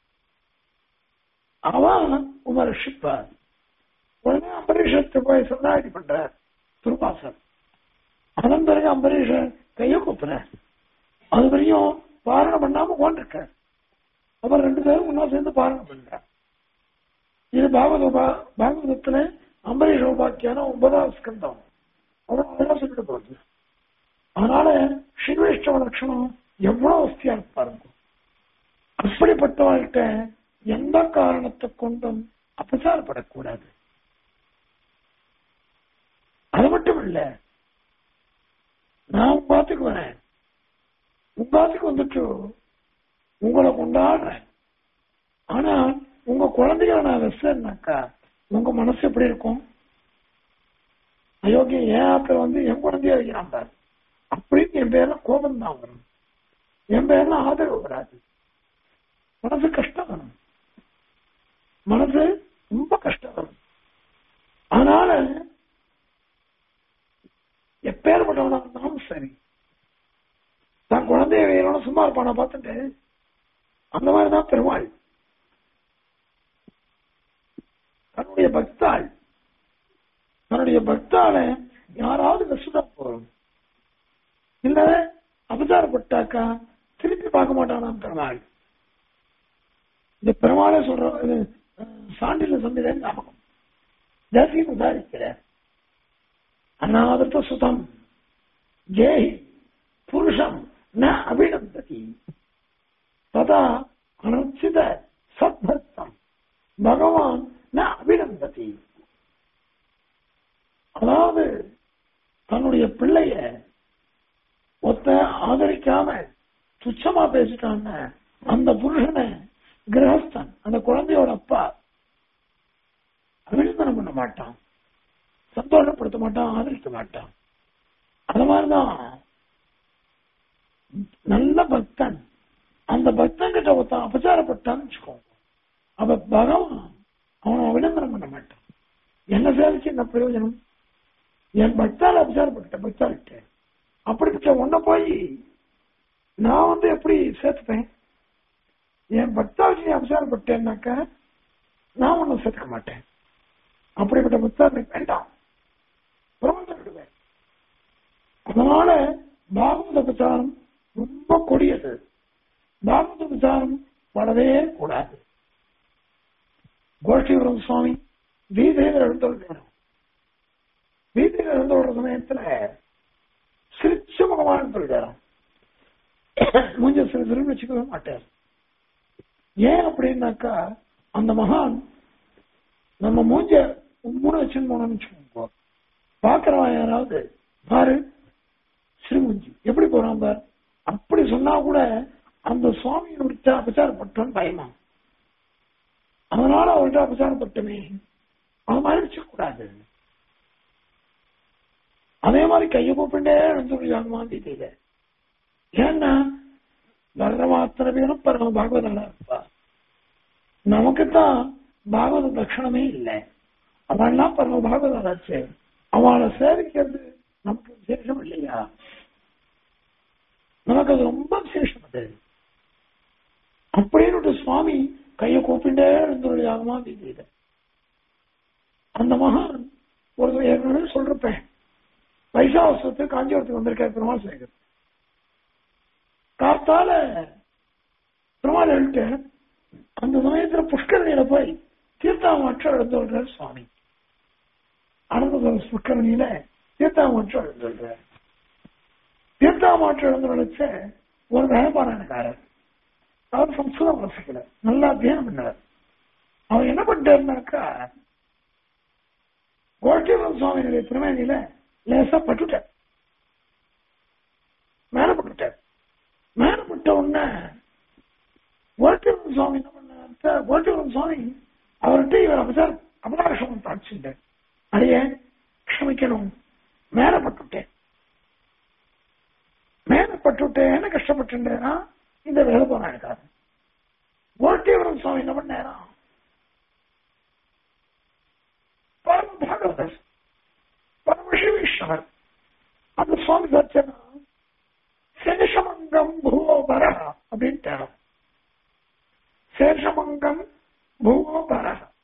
அவன் உம ரஷிப்பார் உடனே அம்பரீஷத்தை போய் சொன்னாடி பண்றார் துருபாசர் அதன் பிறகு அம்பரீஷன் கைய கூப்புறார் அது வரையும் பாரணம் பண்ணாம கொண்டிருக்க அப்புறம் ரெண்டு பேரும் ஒன்னா சேர்ந்து பாரணம் பண்றார் இது பாகவத உபா- பாகவதத்துல அம்பரீஷ உபாக்கியான ஒன்பதாவது ஸ்கந்தம் அவ்வளவு அழகா சொல்லிட்டு போகுது அதனால ஸ்ரீவைஷ்ணவ லட்சணம் எவ்வளவு வசதியா இருப்பாருங்க அப்படிப்பட்டவர்கிட்ட எந்த காரணத்தை கொண்டும் அபசாரப்படக்கூடாது அது மட்டும் இல்ல நான் உங்க ஆத்துக்கு வரேன் உங்க ஆத்துக்கு வந்துட்டு உங்களை கொண்டாடுறேன் ஆனா உங்க குழந்தைகளை நான் வெசனாக்கா உங்க மனசு எப்படி இருக்கும் அயோக்கியம் ஏன் ஆத்துல வந்து என் குழந்தைய வைக்கிறான் பாரு அப்படின்னு என் பேர்ல கோபம் தான் வரும் என் பேர்ல ஆதரவு வராது மனசு கஷ்டம் வரும் மனசு ரொம்ப கஷ்டம் வரும் அதனால எப்பேற்பட்டவனா இருந்தாலும் சரி தான் குழந்தைய வேணும்னு சும்மா இருப்பானா பார்த்துட்டு அந்த மாதிரிதான் பெருமாள் தன்னுடைய பக்தாள் தன்னுடைய பக்தால யாராவது விசுதா போறோம் இல்ல அபசாரப்பட்டாக்கா திருப்பி பார்க்க மாட்டானாம் பெருமாள் இந்த பெருமாளே சொல்ற இது, அஹ், சான்றிதழ் சந்திர ஞாபகம் தேசியம் உதாரிக்கிறார் அநாதத்த சுதம் ஜேஹி புருஷம் ந அபிநந்ததி ததா அனுச்சித சத்பர்த்தம் பகவான் ந அபிநந்ததி அதாவது தன்னுடைய பிள்ளைய ஒத்த ஆதரிக்காம துச்சமா பேசிட்டான்னு அந்த புருஷனை கிரகஸ்தன் அந்த குழந்தையோட அப்பா அபிநந்தனம் பண்ண மாட்டான் சந்தோஷப்படுத்த மாட்டான் ஆதரிக்க மாட்டான் அது மாதிரிதான் நல்ல பக்தன் அந்த பக்தன் கிட்ட ஒருத்தன் அபச்சாரப்பட்டான்னு வச்சுக்கோங்க அவ பகவான் அவனை அபிநந்தனம் பண்ண மாட்டான் என்ன சேவிச்சு என்ன பிரயோஜனம் என் பக்தால அபச்சாரப்பட்ட பக்தாள்கிட்ட அப்படிப்பட்ட ஒன்ன போய் நான் வந்து எப்படி சேர்த்துப்பேன் என் பக்தாவுக்கு நீ அபச்சாரப்பட்டேன்னாக்கா நான் ஒன்னும் சேர்த்துக்க மாட்டேன் அப்படிப்பட்ட புத்தகம் எனக்கு வேண்டாம் பிரபஞ்சம் விடுவேன் அதனால பாகவத பிரச்சாரம் ரொம்ப கொடியது பாகவத பிரச்சாரம் படவே கூடாது கோஷ்டிபுரம் சுவாமி வீதியில் எழுந்தோடு வேணும் வீதியில் எழுந்தோட சமயத்துல சிரிச்ச முகமான சொல்லிடாராம் மூஞ்ச சிறு சிறு வச்சுக்கவே மாட்டார் ஏன் அப்படின்னாக்கா அந்த மகான் நம்ம மூஞ்ச மூணு வச்சுன்னு போனோம்னு வச்சுக்கோங்க பாக்குறவன் யாராவது பாரு சிறுமுஞ்சி எப்படி போறான் பார் அப்படி சொன்னா கூட அந்த சுவாமியை விட்டு அபச்சாரப்பட்டோன்னு பயமா அதனால அவர்கிட்ட அபசாரப்பட்டுமே அது மாதிரி வச்சுக்கூடாது அதே மாதிரி கையை கூப்பிண்டே சொல்லியாகுமான்னு தெரியல ஏன்னா பரமாத்தனை பேரும் பரம பாகவதாளா இருப்பா நமக்கு தான் பாகவத தட்சணமே இல்லை அவன்லாம் பரம பாகவதாளாச்சு அவளை சேவிக்கிறது நமக்கு விசேஷம் இல்லையா நமக்கு அது ரொம்ப விசேஷம் அது அப்படின்னு சுவாமி கையை கூப்பிண்டே இருந்தொழியாகுமா தெரியல அந்த மகான் ஒரு ஏற்கனவே சொல்றப்பேன் வைசாவசத்துக்கு காஞ்சிபுரத்துக்கு வந்திருக்காரு பெருமாள் சேகர் காத்தால பெருமாள் எழுட்டு அந்த சமயத்துல புஷ்கரணியில போய் தீர்த்தாமற்றம் எழுந்துள்ளார் சுவாமி அனந்த புஷ்கரணியில தீர்த்தாமற்றம் எழுந்துள்ளார் தீர்த்தாமாற்றம் எழுந்துள்ள ஒரு வேகபாராயணக்காரர் அவர் சம்ஸ்கிருதம் வசிக்கல நல்லா அத்தியானம் பண்ணார் அவர் என்ன பண்ணிட்டாருனாக்கா கோஷ்டிபுரம் சுவாமியினுடைய திருமேனியில லேசா பட்டுட்டார் மேல பட்டுட்டார் மேல பட்ட உடனே கோஷ்டிபுரம் சுவாமி என்ன பண்ணார் கோஷ்டிபுரம் சுவாமி அவர்கிட்ட இவர் அபசார் அபதாரஷம் தாட்சிட்டார் அதையே க்ஷமிக்கணும் மேல பட்டுட்டேன் மேல பட்டுட்டேன்னு கஷ்டப்பட்டுட்டேன்னா இந்த வேலை போனாரு கோட்டியவரம் சுவாமி என்ன பண்ணாரா பரம பாகவதர் பரமசிவ விஷ்ணவர் அந்த சுவாமி தர்ச்சனா சேஷமங்கம் பூவோ பர அப்படின்னு தேடும் சேஷமங்கம் பூவோ பர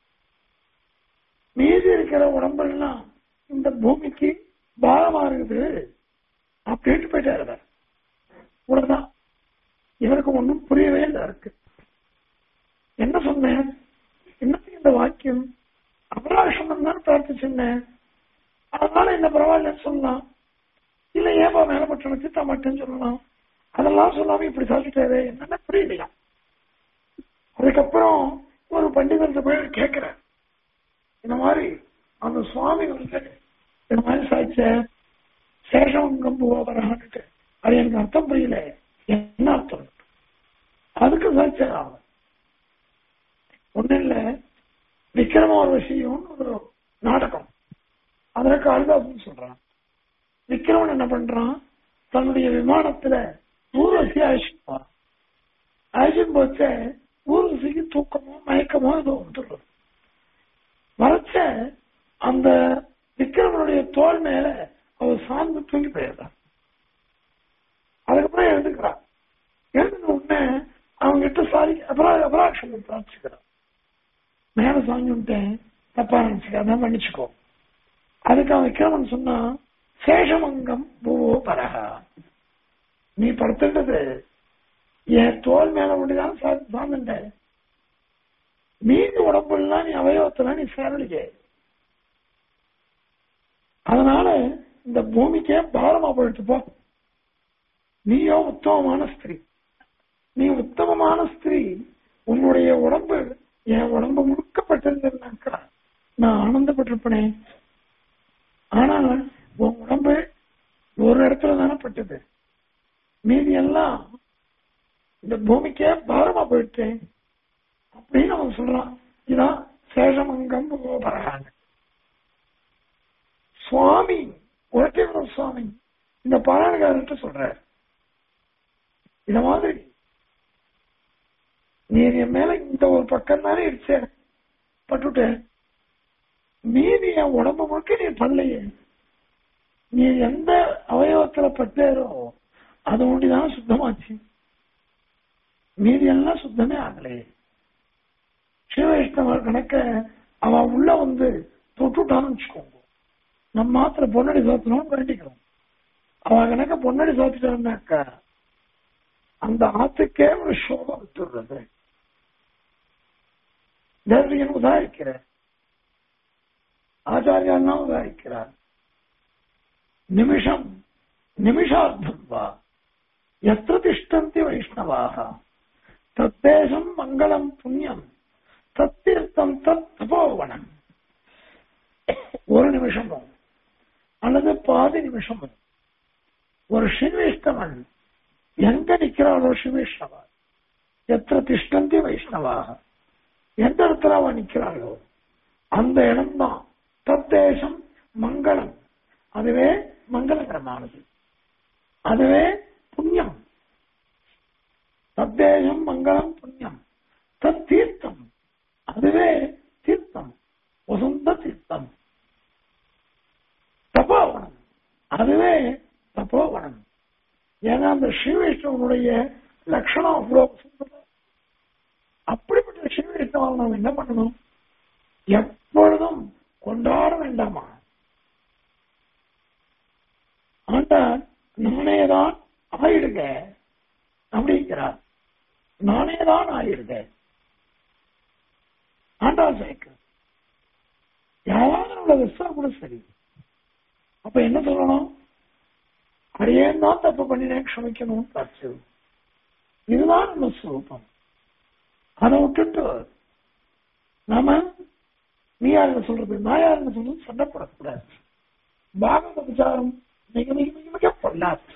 மீதி இருக்கிற உடம்பெல்லாம் இந்த பூமிக்கு பாரமா இருக்குது அப்படின்ட்டு போயிட்டாரு உடனேதான் இவருக்கு ஒன்றும் புரியவே இல்லை இருக்கு என்ன சொன்னேன் இன்னத்துக்கு இந்த வாக்கியம் அபராஷம் தான் பிரார்த்திச்சிருந்தேன் அதனால என்ன பரவாயில்லன்னு சொல்லலாம் இல்ல ஏப்பா மேலப்பட்டவனை திட்ட மாட்டேன்னு சொல்லலாம் அதெல்லாம் சொல்லாம இப்படி சொல்லிட்டாரு என்னன்னா புரியலையா அதுக்கப்புறம் ஒரு பண்டிதர்கிட்ட போய் கேட்கிறேன் இந்த மாதிரி அந்த சுவாமி வந்து இந்த மாதிரி சாய்ச்ச சேஷம் கம்பு வரஹான்ட்டு அது எனக்கு அர்த்தம் புரியல என்ன அர்த்தம் அதுக்கு சாய்ச்சார் அவன் ஒண்ணு இல்ல விக்ரம ஒரு விஷயம் ஒரு நாடகம் அதுல காளிதாசன் சொல்றான் விக்ரமன் என்ன பண்றான் தன்னுடைய விமானத்துல ஊர்வசி அழைச்சிட்டு போறான் அழைச்சிட்டு போச்ச ஊர்வசிக்கு தூக்கமோ மயக்கமோ ஏதோ வந்துடுறது மறைச்ச அந்த விக்ரமனுடைய தோல் மேல அவர் சார்ந்து தூங்கி போயிடுறான் அதுக்கப்புறம் எழுந்துக்கிறான் எழுந்த உடனே அவங்க கிட்ட சாரி அபராத அபராட்சம் பிரார்த்திக்கிறான் மேல சாங்கிட்டேன் தப்பா நினைச்சுக்காத மன்னிச்சுக்கோ அதுக்கு அவன் விக்ரமன் சொன்னா சேஷமங்கம் பூவோ பரகா நீ படுத்துட்டது என் தோல் மேல முடிதான் சார்ந்துட்ட மீதி உடம்புலாம் நீ அவயவத்துல நீ சேரலையே அதனால இந்த பூமிக்கே பாரமா போயிட்டு போ நீயோ உத்தமமான ஸ்திரீ நீ உத்தமமான ஸ்திரீ உன்னுடைய உடம்பு என் உடம்பு முழுக்கப்பட்டிருந்தாக்கா நான் ஆனந்தப்பட்டிருப்பனே ஆனா உன் உடம்பு ஒரு இடத்துல தானே பட்டது மீதி எல்லாம் இந்த பூமிக்கே பாரமா போயிட்டேன் அப்படின்னு அவன் சொல்றான் இதான் சேஷமங்கம் கோபராங்க சுவாமி உலகேவர சுவாமி இந்த பாராயணக்காரர்கிட்ட சொல்றாரு இந்த மாதிரி நீ என் மேல இந்த ஒரு பக்கம் தானே இடிச்ச பட்டுட்ட மீதி என் உடம்பு முழுக்க நீ பண்ணலையே நீ எந்த அவயவத்துல பட்டேரோ அது ஒண்டிதான் சுத்தமாச்சு மீதி எல்லாம் சுத்தமே ஆகலையே சிவவைஷ்ணவர் கணக்க அவன் உள்ள வந்து தொட்டுட்டான்னு வச்சுக்கோங்க நம்ம மாத்திர பொன்னடி சாத்தணும் வேண்டிக்கிறோம் அவன் கணக்க பொன்னடி சாத்திட்டான்னாக்கா அந்த ஆத்துக்கே ஒரு சோகம் விட்டுடுறது தேவியன் உதாரிக்கிறார் ஆச்சாரியான்னா உதாரிக்கிறார் நிமிஷம் நிமிஷார்த்தம் வா எத்த திஷ்டந்தி வைஷ்ணவாக தத்தேசம் மங்களம் புண்ணியம் தத்தீர்த்தம் தத் தபோவனம் ஒரு நிமிஷமோ அல்லது பாதி நிமிஷமோ ஒரு ஸ்ரீவைஷ்ணவன் எங்க நிக்கிறாளோ ஸ்ரீவைஷ்ணவா எத்த திஷ்டந்தி வைஷ்ணவாக எந்த இடத்துல அவ நிக்கிறாளோ அந்த இடம்தான் தத்தேசம் மங்களம் அதுவே மங்களகரமானது அதுவே புண்ணியம் தத்தேசம் மங்களம் புண்ணியம் தத் தீர்த்தம் அதுவே தீர்த்தம் வசந்த தீர்த்தம் தபோவனம் அதுவே தபோவனம் ஏன்னா அந்த ஸ்ரீவைஷ்ணவனுடைய லட்சணம் அவ்வளவு வசந்தம் அப்படிப்பட்ட ஸ்ரீவைஷ்ணவன் நாம் என்ன பண்ணணும் எப்பொழுதும் கொண்டாட வேண்டாமா ஆண்டால் நானேதான் ஆயிடுங்க அப்படிங்கிறார் நானேதான் ஆயிடுங்க ஆண்டாள் சேர்க்க யாராவது நம்மள விசா கூட சரி அப்ப என்ன சொல்லணும் அடியேன் தான் தப்பு பண்ணினேன் க்ஷமிக்கணும் காட்சி இதுதான் நம்ம சுரூபம் அதை விட்டுட்டு நாம நீ யாருன்னு சொல்றது நான் யாருன்னு சொல்றது சண்டை போடக்கூடாது பாகவத விசாரம் மிக மிக மிக மிக பொல்லாது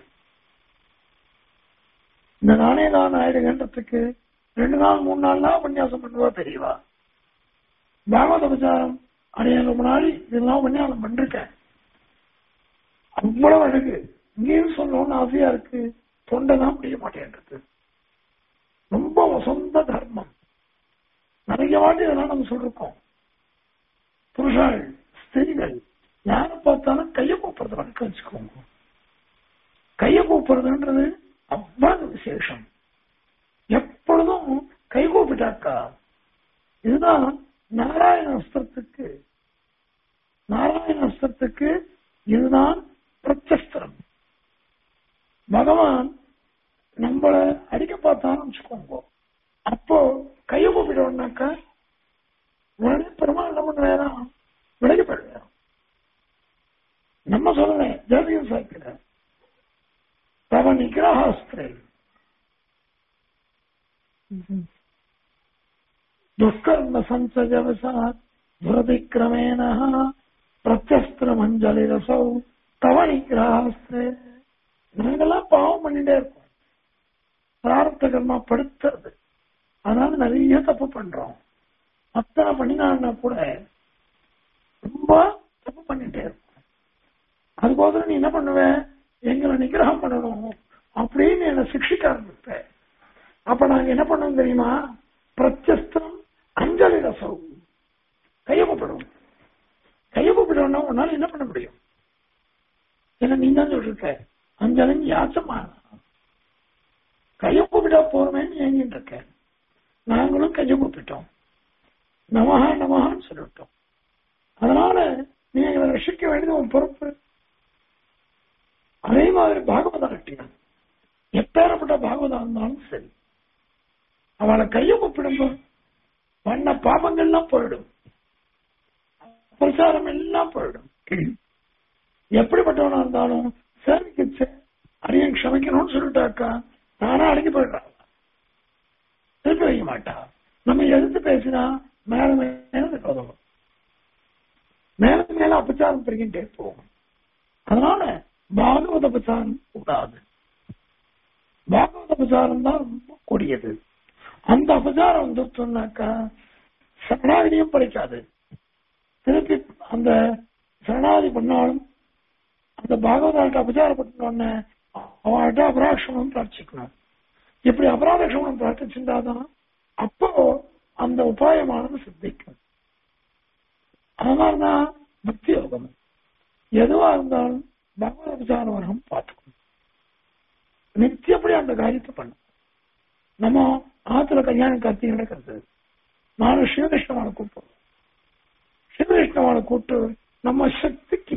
இந்த நானே தான் ஆயிடுகின்றதுக்கு ரெண்டு நாள் மூணு நாள் தான் உபன்யாசம் பண்ணுவா தெரியவா பாகவத விசாரம் அடைய ரொம்ப நாள் இதெல்லாம் உபன்யாசம் பண்ணிருக்கேன் அவ்வளவு அழகு இங்கேயும் சொல்லணும்னு ஆசையா இருக்கு தொண்டை தான் முடிய மாட்டேன்றது ரொம்ப வசந்த தர்மம் நிறைய வாட்டி இதெல்லாம் நம்ம சொல்லிருக்கோம் புருஷாள் ஸ்திரீகள் யாரை பார்த்தாலும் கையை கூப்பிடுறது வழக்கம் வச்சுக்கோங்க கையை கூப்பிடுறதுன்றது அவ்வளவு விசேஷம் எப்பொழுதும் கை கூப்பிட்டாக்கா இதுதான் நாராயண அஸ்திரத்துக்கு நாராயண அஸ்திரத்துக்கு இதுதான் பிரச்சஸ்திரம் பகவான் நம்மள அடிக்க பார்த்தான்னு வச்சுக்கோங்க அப்போ கையை கூப்பிட்டோம்னாக்கா உடனே பெருமாள் என்ன பண்ணுவேனா விலகி போயிடுவேன் நம்ம சொல்லலை ஜாதியம் சாய்க்கிற தவ நிகிரகாஸ்திரே துஷ்கர்ம சஞ்சஜவசாத் துரதிக்கிரமேண பிரத்யஸ்திரமஞ்சலி ரசௌ தவ நிகிரகாஸ்திரே நாங்கெல்லாம் பாவம் பண்ணிட்டே இருக்கோம் பிரார்த்த கர்மா படுத்துறது அதனால நிறைய தப்பு பண்றோம் அத்தனை பண்ணினான்னா கூட ரொம்ப தப்பு பண்ணிட்டே இருக்கும் அதுக்கோசரம் நீ என்ன பண்ணுவ எங்களை நிகிரகம் பண்ணணும் அப்படின்னு என்ன சிக்ஷிக்க ஆரம்பிப்ப அப்ப நாங்க என்ன பண்ணோம் தெரியுமா பிரத்யஸ்தம் அஞ்சலி ரசம் கையொப்படும் கையொப்படணும்னா உன்னால என்ன பண்ண முடியும் ஏன்னா நீ தான் சொல்லிருக்க அஞ்சலின் யாச்சமா கையொப்பிட்டா போறமேன்னு ஏங்கிட்டு இருக்க நாங்களும் கையொப்பிட்டோம் நமஹா நமஹான்னு சொல்லிவிட்டோம் அதனால நீ எங்களை ரசிக்க வேண்டியது உன் பொறுப்பு அதே மாதிரி பாகவதா கட்டினான் எப்பேறப்பட்ட பாகவதா இருந்தாலும் சரி அவளை கையை கூப்பிடுங்க பண்ண பாபங்கள்லாம் போயிடும் பிரசாரம் எல்லாம் போயிடும் எப்படிப்பட்டவனா இருந்தாலும் சேமிக்கிச்சு அரியன் க்ஷமிக்கணும்னு சொல்லிட்டாக்கா நானா அடங்கி போயிடுறான் திருப்பி வைக்க மாட்டா நம்ம எதிர்த்து பேசினா மேல மேல உதவும் மேல மேல அபச்சாரம் பெருகின்றே போகும் அதனால பாகவத பிரச்சாரம் கூடாது பாகவத பிரச்சாரம் தான் ரொம்ப கொடியது அந்த அபச்சாரம் வந்துட்டோம்னாக்கா சரணாகதியும் படிக்காது திருப்பி அந்த சரணாதி பண்ணாலும் அந்த பாகவதாட்ட அபச்சாரப்பட்டோன்னு அவன்கிட்ட அபராட்சமம் பிரார்த்திக்கணும் இப்படி அபராதக்ஷமம் பிரார்த்திச்சிருந்தாதான் அப்போ அந்த உபாயமானது சித்திக்கும் அதனாலதான் பக்தி யோகம் எதுவா இருந்தாலும் பகவத் அபச்சார வர்க்கம் பார்த்துக்கணும் நித்தியப்படி அந்த காரியத்தை பண்ணும் நம்ம ஆத்துல கல்யாண கார்த்திகை நடக்கிறது நானும் சிவகிருஷ்ணவான கூப்பிடுவோம் சிவகிருஷ்ணவான கூப்பிட்டு நம்ம சக்திக்கு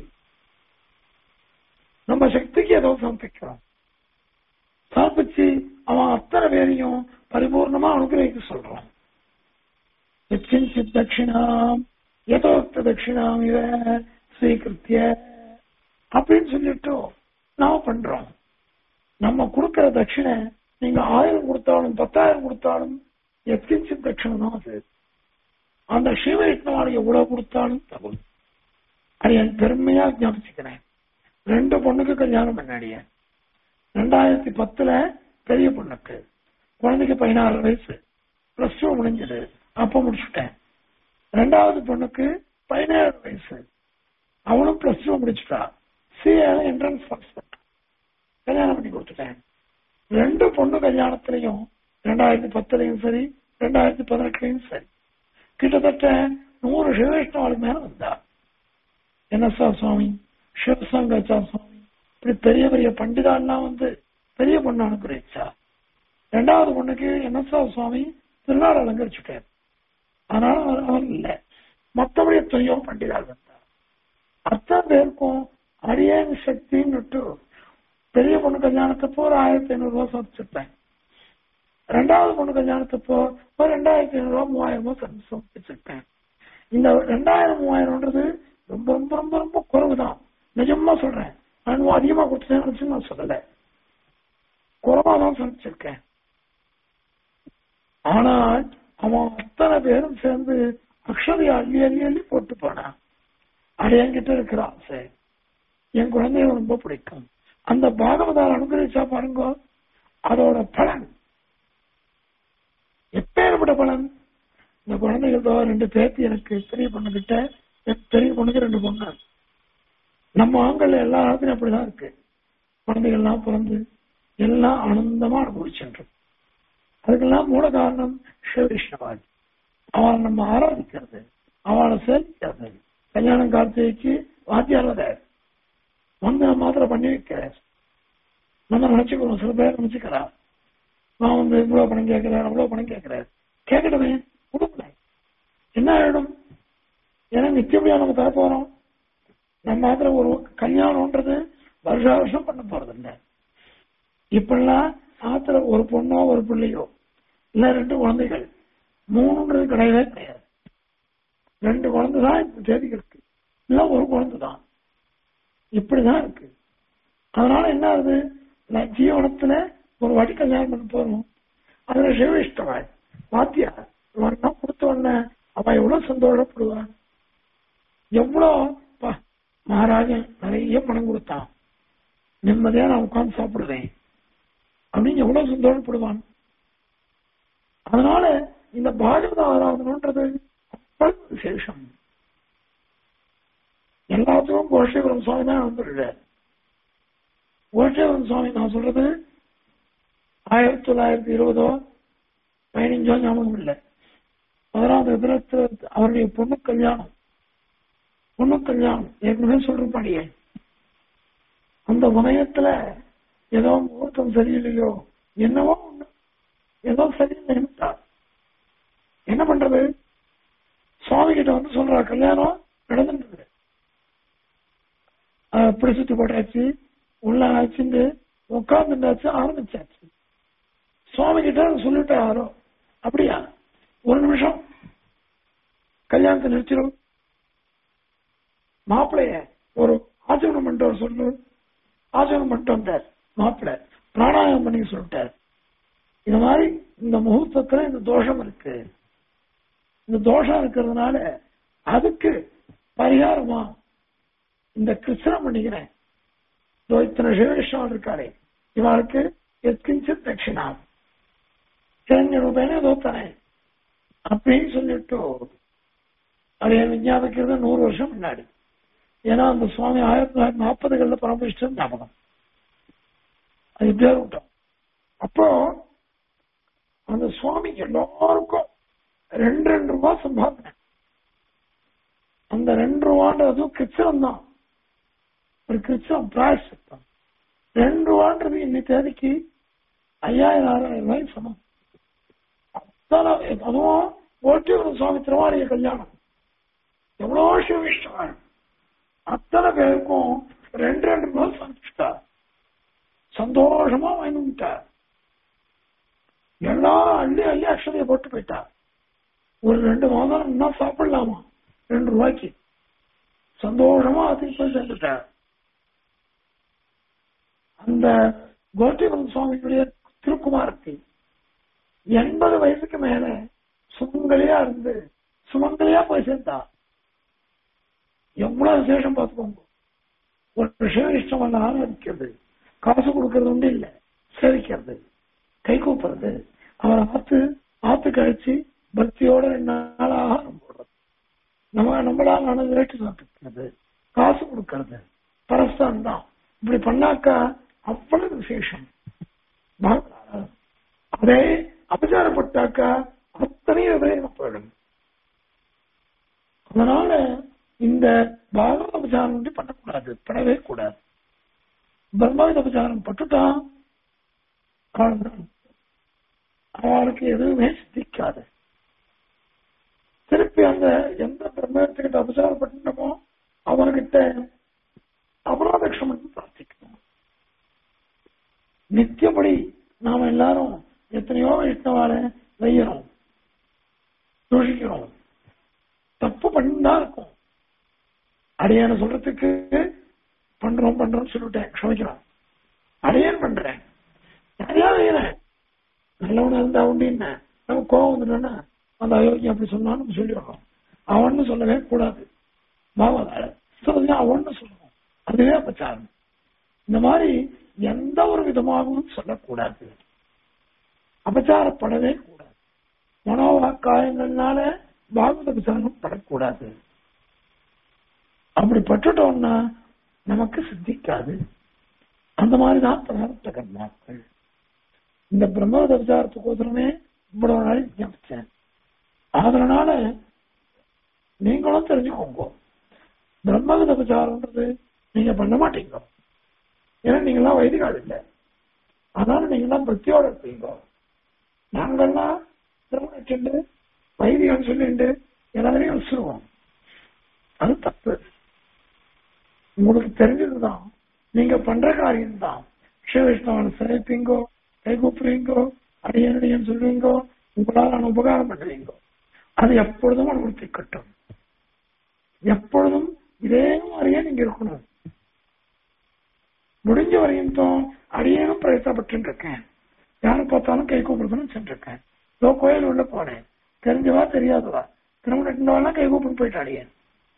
நம்ம சக்திக்கு ஏதோ சமர்ப்பிக்கிறோம் சமர்ப்பிச்சு அவன் அத்தனை பேரையும் பரிபூர்ணமா அனுகிரகிக்க சொல்றான் எச்சிஞ்சித் தட்சிணாம் எதோக்த தட்சிணாம் இவ ஸ்வீகிருத்திய அப்படின்னு சொல்லிட்டு நாம பண்றோம் நம்ம கொடுக்கிற தட்சிணை நீங்க ஆயிரம் கொடுத்தாலும் பத்தாயிரம் கொடுத்தாலும் எத்திஞ்சித் தட்சிணை தான் அது அந்த சிவயத்னால எவ்வளவு கொடுத்தாலும் தகுதி அது என் பெருமையா ஞாபகிக்கிறேன் ரெண்டு பொண்ணுக்கு கல்யாணம் பண்ணாடிய ரெண்டாயிரத்தி பத்துல பெரிய பொண்ணுக்கு குழந்தைக்கு பதினாறு வயசு பிளஸ் டூ முடிஞ்சது அப்ப முடிச்சுட்டேன் ரெண்டாவது பொண்ணுக்கு பதினேழு வயசு அவளும் பிளஸ் டூ முடிச்சுட்டா சிஏல என்ட்ரன்ஸ் பாஸ் பண்ணா கல்யாணம் பண்ணி கொடுத்துட்டேன் ரெண்டு பொண்ணு கல்யாணத்திலையும் ரெண்டாயிரத்தி பத்துலயும் சரி ரெண்டாயிரத்தி பதினெட்டுலயும் சரி கிட்டத்தட்ட நூறு சிவவைஷ்ணவாளுக்கு மேல வந்தா என்எஸ்ஆ சுவாமி சிவசங்கச்சா சுவாமி இப்படி பெரிய பெரிய பண்டிதாள்லாம் வந்து பெரிய பொண்ணு அனுகிரகிச்சா ரெண்டாவது பொண்ணுக்கு என்எஸ்ஆ சுவாமி திருநாடு அலங்கரிச்சுட்டார் அதனால அவர் அவர் இல்லை மற்றபடி எத்தனையோ பண்டிதாள் வந்தா அத்தனை பேருக்கும் அரியன் சக்தின்னு பெரிய பொண்ணு கல்யாணத்தப்போ ஒரு ஆயிரத்தி ஐநூறு ரூபாய் சமைச்சிருப்பேன் ரெண்டாவது பொண்ணு கல்யாணத்தப்போ ஒரு ரெண்டாயிரத்தி ஐநூறு ரூபாய் மூவாயிரம் ரூபாய் சமைச்சிருப்பேன் இந்த ரெண்டாயிரம் மூவாயிரம்ன்றது ரொம்ப ரொம்ப ரொம்ப ரொம்ப குறைவுதான் நிஜமா சொல்றேன் நான் அதிகமா கொடுத்தேன் நான் சொல்லல குறைவா தான் சமைச்சிருக்கேன் ஆனால் அவன் அத்தனை பேரும் சேர்ந்து அக்ஷதை அள்ளி அள்ளி அள்ளி போட்டு போனான் அது என்கிட்ட இருக்கிற ஆசை என் குழந்தைய ரொம்ப பிடிக்கும் அந்த பாகவதால் அனுகிரகிச்சா பாருங்க அதோட பலன் எப்பேற்பட்ட பலன் இந்த குழந்தைகளோ ரெண்டு பேத்தி எனக்கு பெரிய பொண்ணுகிட்ட பெரிய பொண்ணுக்கு ரெண்டு பொண்ணு நம்ம ஆண்கள் எல்லா இடத்துலயும் அப்படிதான் இருக்கு குழந்தைகள்லாம் பிறந்து எல்லாம் ஆனந்தமா அனுபவிச்சுட்டு அதுக்கெல்லாம் மூல காரணம் சிவகிருஷ்ணவாதி அவளை நம்ம ஆராதிக்கிறது அவளை சேமிக்கிறது கல்யாணம் கார்த்திகைக்கு வாத்தியாரத வந்து மாத்திரை பண்ணி வைக்கிறார் நம்ம நினைச்சுக்கிறோம் சில பேர் நினைச்சுக்கிறா நான் வந்து இவ்வளவு பணம் கேட்கிறேன் அவ்வளவு பணம் கேட்கிறேன் கேட்கட்டுமே கொடுக்கல என்ன ஆயிடும் ஏன்னா நிச்சயமையா நம்ம தரப்போறோம் நம்ம மாத்திரம் ஒரு கல்யாணம்ன்றது வருஷ வருஷம் பண்ண போறது இல்லை இப்பெல்லாம் ஆத்துல ஒரு பொண்ணோ ஒரு பிள்ளையோ இல்ல ரெண்டு குழந்தைகள் மூணுன்றது கிடையவே கிடையாது ரெண்டு குழந்தை தான் இந்த தேதிக்கு இருக்கு இல்ல ஒரு குழந்தை தான் இப்படிதான் இருக்கு அதனால என்ன ஆகுது நான் ஜீவனத்துல ஒரு வாட்டி கல்யாணம் பண்ண போறோம் அதுல சிவவிஷ்டவாய் வாத்தியா இவன் கொடுத்த உடனே அவ எவ்வளவு சந்தோஷப்படுவான் எவ்வளவு மகாராஜன் நிறைய பணம் கொடுத்தான் நிம்மதியா நான் உட்கார்ந்து சாப்பிடுவேன் அப்படின்னு எவ்வளவு சந்தோஷப்படுவான் அதனால இந்த பாகவத ஆராதனன்றது அவ்வளவு விசேஷம் எல்லாத்துக்கும் கோஷேபுரம் சுவாமி தான் வந்துடுறார் கோஷேபுரம் சுவாமி நான் சொல்றது ஆயிரத்தி தொள்ளாயிரத்தி இருபதோ பதினஞ்சோ ஞாபகம் இல்லை பதினாறு விதத்துல அவருடைய பொண்ணு கல்யாணம் பொண்ணு கல்யாணம் ஏற்கனவே சொல்றபடியே அந்த சமயத்துல ஏதோ முகூர்த்தம் சரியில்லையோ என்னவோ ஒண்ணு ஏதோ சரியில்லை என்ன பண்றது சுவாமி கிட்ட வந்து சொல்றா கல்யாணம் நடந்துட்டு பிடிச்சிட்டு போட்டாச்சு உள்ள ஆச்சுட்டு உட்கார்ந்துட்டாச்சு ஆரம்பிச்சாச்சு சுவாமி கிட்ட சொல்லிட்டா யாரோ அப்படியா ஒரு நிமிஷம் கல்யாணத்தை நிறுத்திடும் மாப்பிளைய ஒரு ஆச்சரணம் பண்ணிட்டு சொல்லு ஆச்சரணம் பண்ணிட்டு வந்தார் மாப்பிள்ளை பிராணாயாமம் பண்ணி சொல்லிட்டார் இந்த மாதிரி இந்த முகூர்த்தத்துல இந்த தோஷம் இருக்கு இந்த தோஷம் இருக்கிறதுனால அதுக்கு பரிகாரமா இந்த கிருஷ்ணம் பண்ணிக்கிறேன் இத்தனை சிவகிருஷ்ணன் இருக்காரு இவளுக்கு எத்கிஞ்சித் தட்சிணா சேஞ்ச ரூபாய் ஏதோ தரேன் அப்படின்னு சொல்லிட்டு அதை விஞ்ஞாபிக்கிறது நூறு வருஷம் முன்னாடி ஏன்னா அந்த சுவாமி ஆயிரத்தி தொள்ளாயிரத்தி நாற்பதுகள்ல பரம்பிச்சிட்டு ஞாபகம் அது இப்படியே விட்டோம் அப்போ அந்த சுவாமி எல்லாருக்கும் ரெண்டு ரெண்டு ரூபா சம்பாதனை அந்த ரெண்டு ரூபான்றது கிச்சனம் தான் ஒரு கிச்சனம் பிராயசித்தம் ரெண்டு ரூபான்றது இன்னைக்கு தேதிக்கு ஐயாயிரம் ஆறாயிரம் ரூபாய் சமம் அத்தனை அதுவும் ஓட்டி ஒரு சுவாமி திருவாரிய கல்யாணம் எவ்வளோ சிவவிஷ்ணவன் அத்தனை பேருக்கும் ரெண்டு ரெண்டு ரூபாய் சமைச்சிட்டார் சந்தோஷமா வாங்கிட்டார் எல்லாரும் அள்ளி அள்ளி அக்ஷதையை போட்டு போயிட்டார் ஒரு ரெண்டு மாதம் இன்னும் சாப்பிடலாமா ரெண்டு ரூபாய்க்கு சந்தோஷமா அதுக்கு போய் சேர்ந்துட்டார் அந்த கோட்டிபுரம் சுவாமியுடைய திருக்குமாரத்தி எண்பது வயசுக்கு மேல சுமங்கலியா இருந்து சுமங்கலியா போய் சேர்ந்தா எவ்வளவு விசேஷம் பார்த்துக்கோங்க ஒரு விஷயம் இஷ்டம் பண்ண ஆரம்பிக்கிறது காசு கொடுக்கறது ஒன்று இல்ல சேவிக்கிறது கை கூப்புறது அவரை ஆத்து ஆத்து கழிச்சு பக்தியோட ரெண்டு நாள் ஆகாரம் போடுறது நம்ம நம்மளால ஆனது ரேட்டு சாப்பிட்டுக்கிறது காசு கொடுக்கறது பரஸ்தான் தான் இப்படி பண்ணாக்கா அவ்வளவு விசேஷம் பாகவதாரா. அதே அபச்சாரப்பட்டாக்கா அத்தனையும் விபரீதம் போயிடும் அதனால இந்த பாகவத உபச்சாரம் வந்து பண்ணக்கூடாது பண்ணவே கூடாது பிரம்மாவித உபச்சாரம் பட்டுட்டான் அவ்வளவுதான். அவளுக்கு எதுவுமே சித்திக்காது திருப்பி அந்த எந்த பிரம்மத்துக்கிட்ட அபச்சாரப்பட்டமோ அவர்கிட்ட அபராதக்ஷமன் பிரார்த்திக்கணும் நித்தியப்படி நாம எல்லாரும் எத்தனையோ வைஷ்ணவால வையறோம் தூஷிக்கிறோம் தப்பு பண்ணிதான் இருக்கும் அடியான சொல்றதுக்கு பண்றோம் பண்றோம் சொல்லிட்டேன் க்ஷமிக்கிறோம் அடையான் பண்றேன் நிறையா வைக்கிறேன் நல்லவனா இருந்தா உண்டு என்ன நம்ம கோவம் வந்துட்டோன்னா அந்த அயோக்கியம் அப்படி சொன்னான்னு நம்ம சொல்லிடுறோம் அவன்னு சொல்லவே கூடாது பாவதால சொல்லுங்க அவன்னு சொல்லணும் அதுவே அபச்சாரம் இந்த மாதிரி எந்த ஒரு விதமாகவும் சொல்லக்கூடாது அபச்சாரப்படவே கூடாது மனோவாக்காயங்கள்னால பாகவத விசாரணம் படக்கூடாது அப்படி பட்டுட்டோம்னா நமக்கு சித்திக்காது அந்த மாதிரிதான் பிரார்த்த கர்மாக்கள் இந்த பிரம்மத விசாரத்துக்கோசரமே இவ்வளவு நாள் ஞாபகம் அதனால நீங்களும் தெரிஞ்சுக்கோங்க பிரம்மகத விசாரம்ன்றது நீங்க பண்ண மாட்டீங்க ஏன்னா நீங்களாம் வைதிகால் இல்லை அதனால நீங்களாம் பக்தியோட இருப்பீங்க நாங்கள்லாம் திருமணச்சுண்டு வைதிகம் சொல்லிண்டு எல்லாரையும் வச்சிருவோம் அது தப்பு உங்களுக்கு தெரிஞ்சதுதான் நீங்க பண்ற காரியம் தான் ஸ்ரீவிஷ்ணவனை சிறைப்பீங்கோ கை கூப்பிடுவீங்கோ அடியனடியன் சொல்லுவீங்கோ உங்களால் நான் உபகாரம் பண்ணுவீங்கோ அது எப்பொழுதும் உங்களுக்கு திக்கட்டும் எப்பொழுதும் இதே மாதிரியே நீங்க இருக்கணும் முடிஞ்ச வரையும் தான் அடியேனும் பிரயத்தப்பட்டு இருக்கேன் யாரை பார்த்தாலும் கை கூப்பிடுறதுன்னு சென்றிருக்கேன் இதோ கோயில் உள்ள போனேன் தெரிஞ்சவா தெரியாதவா திரும்ப ரெண்டு கை கூப்பிட்டு போயிட்டு அடியேன்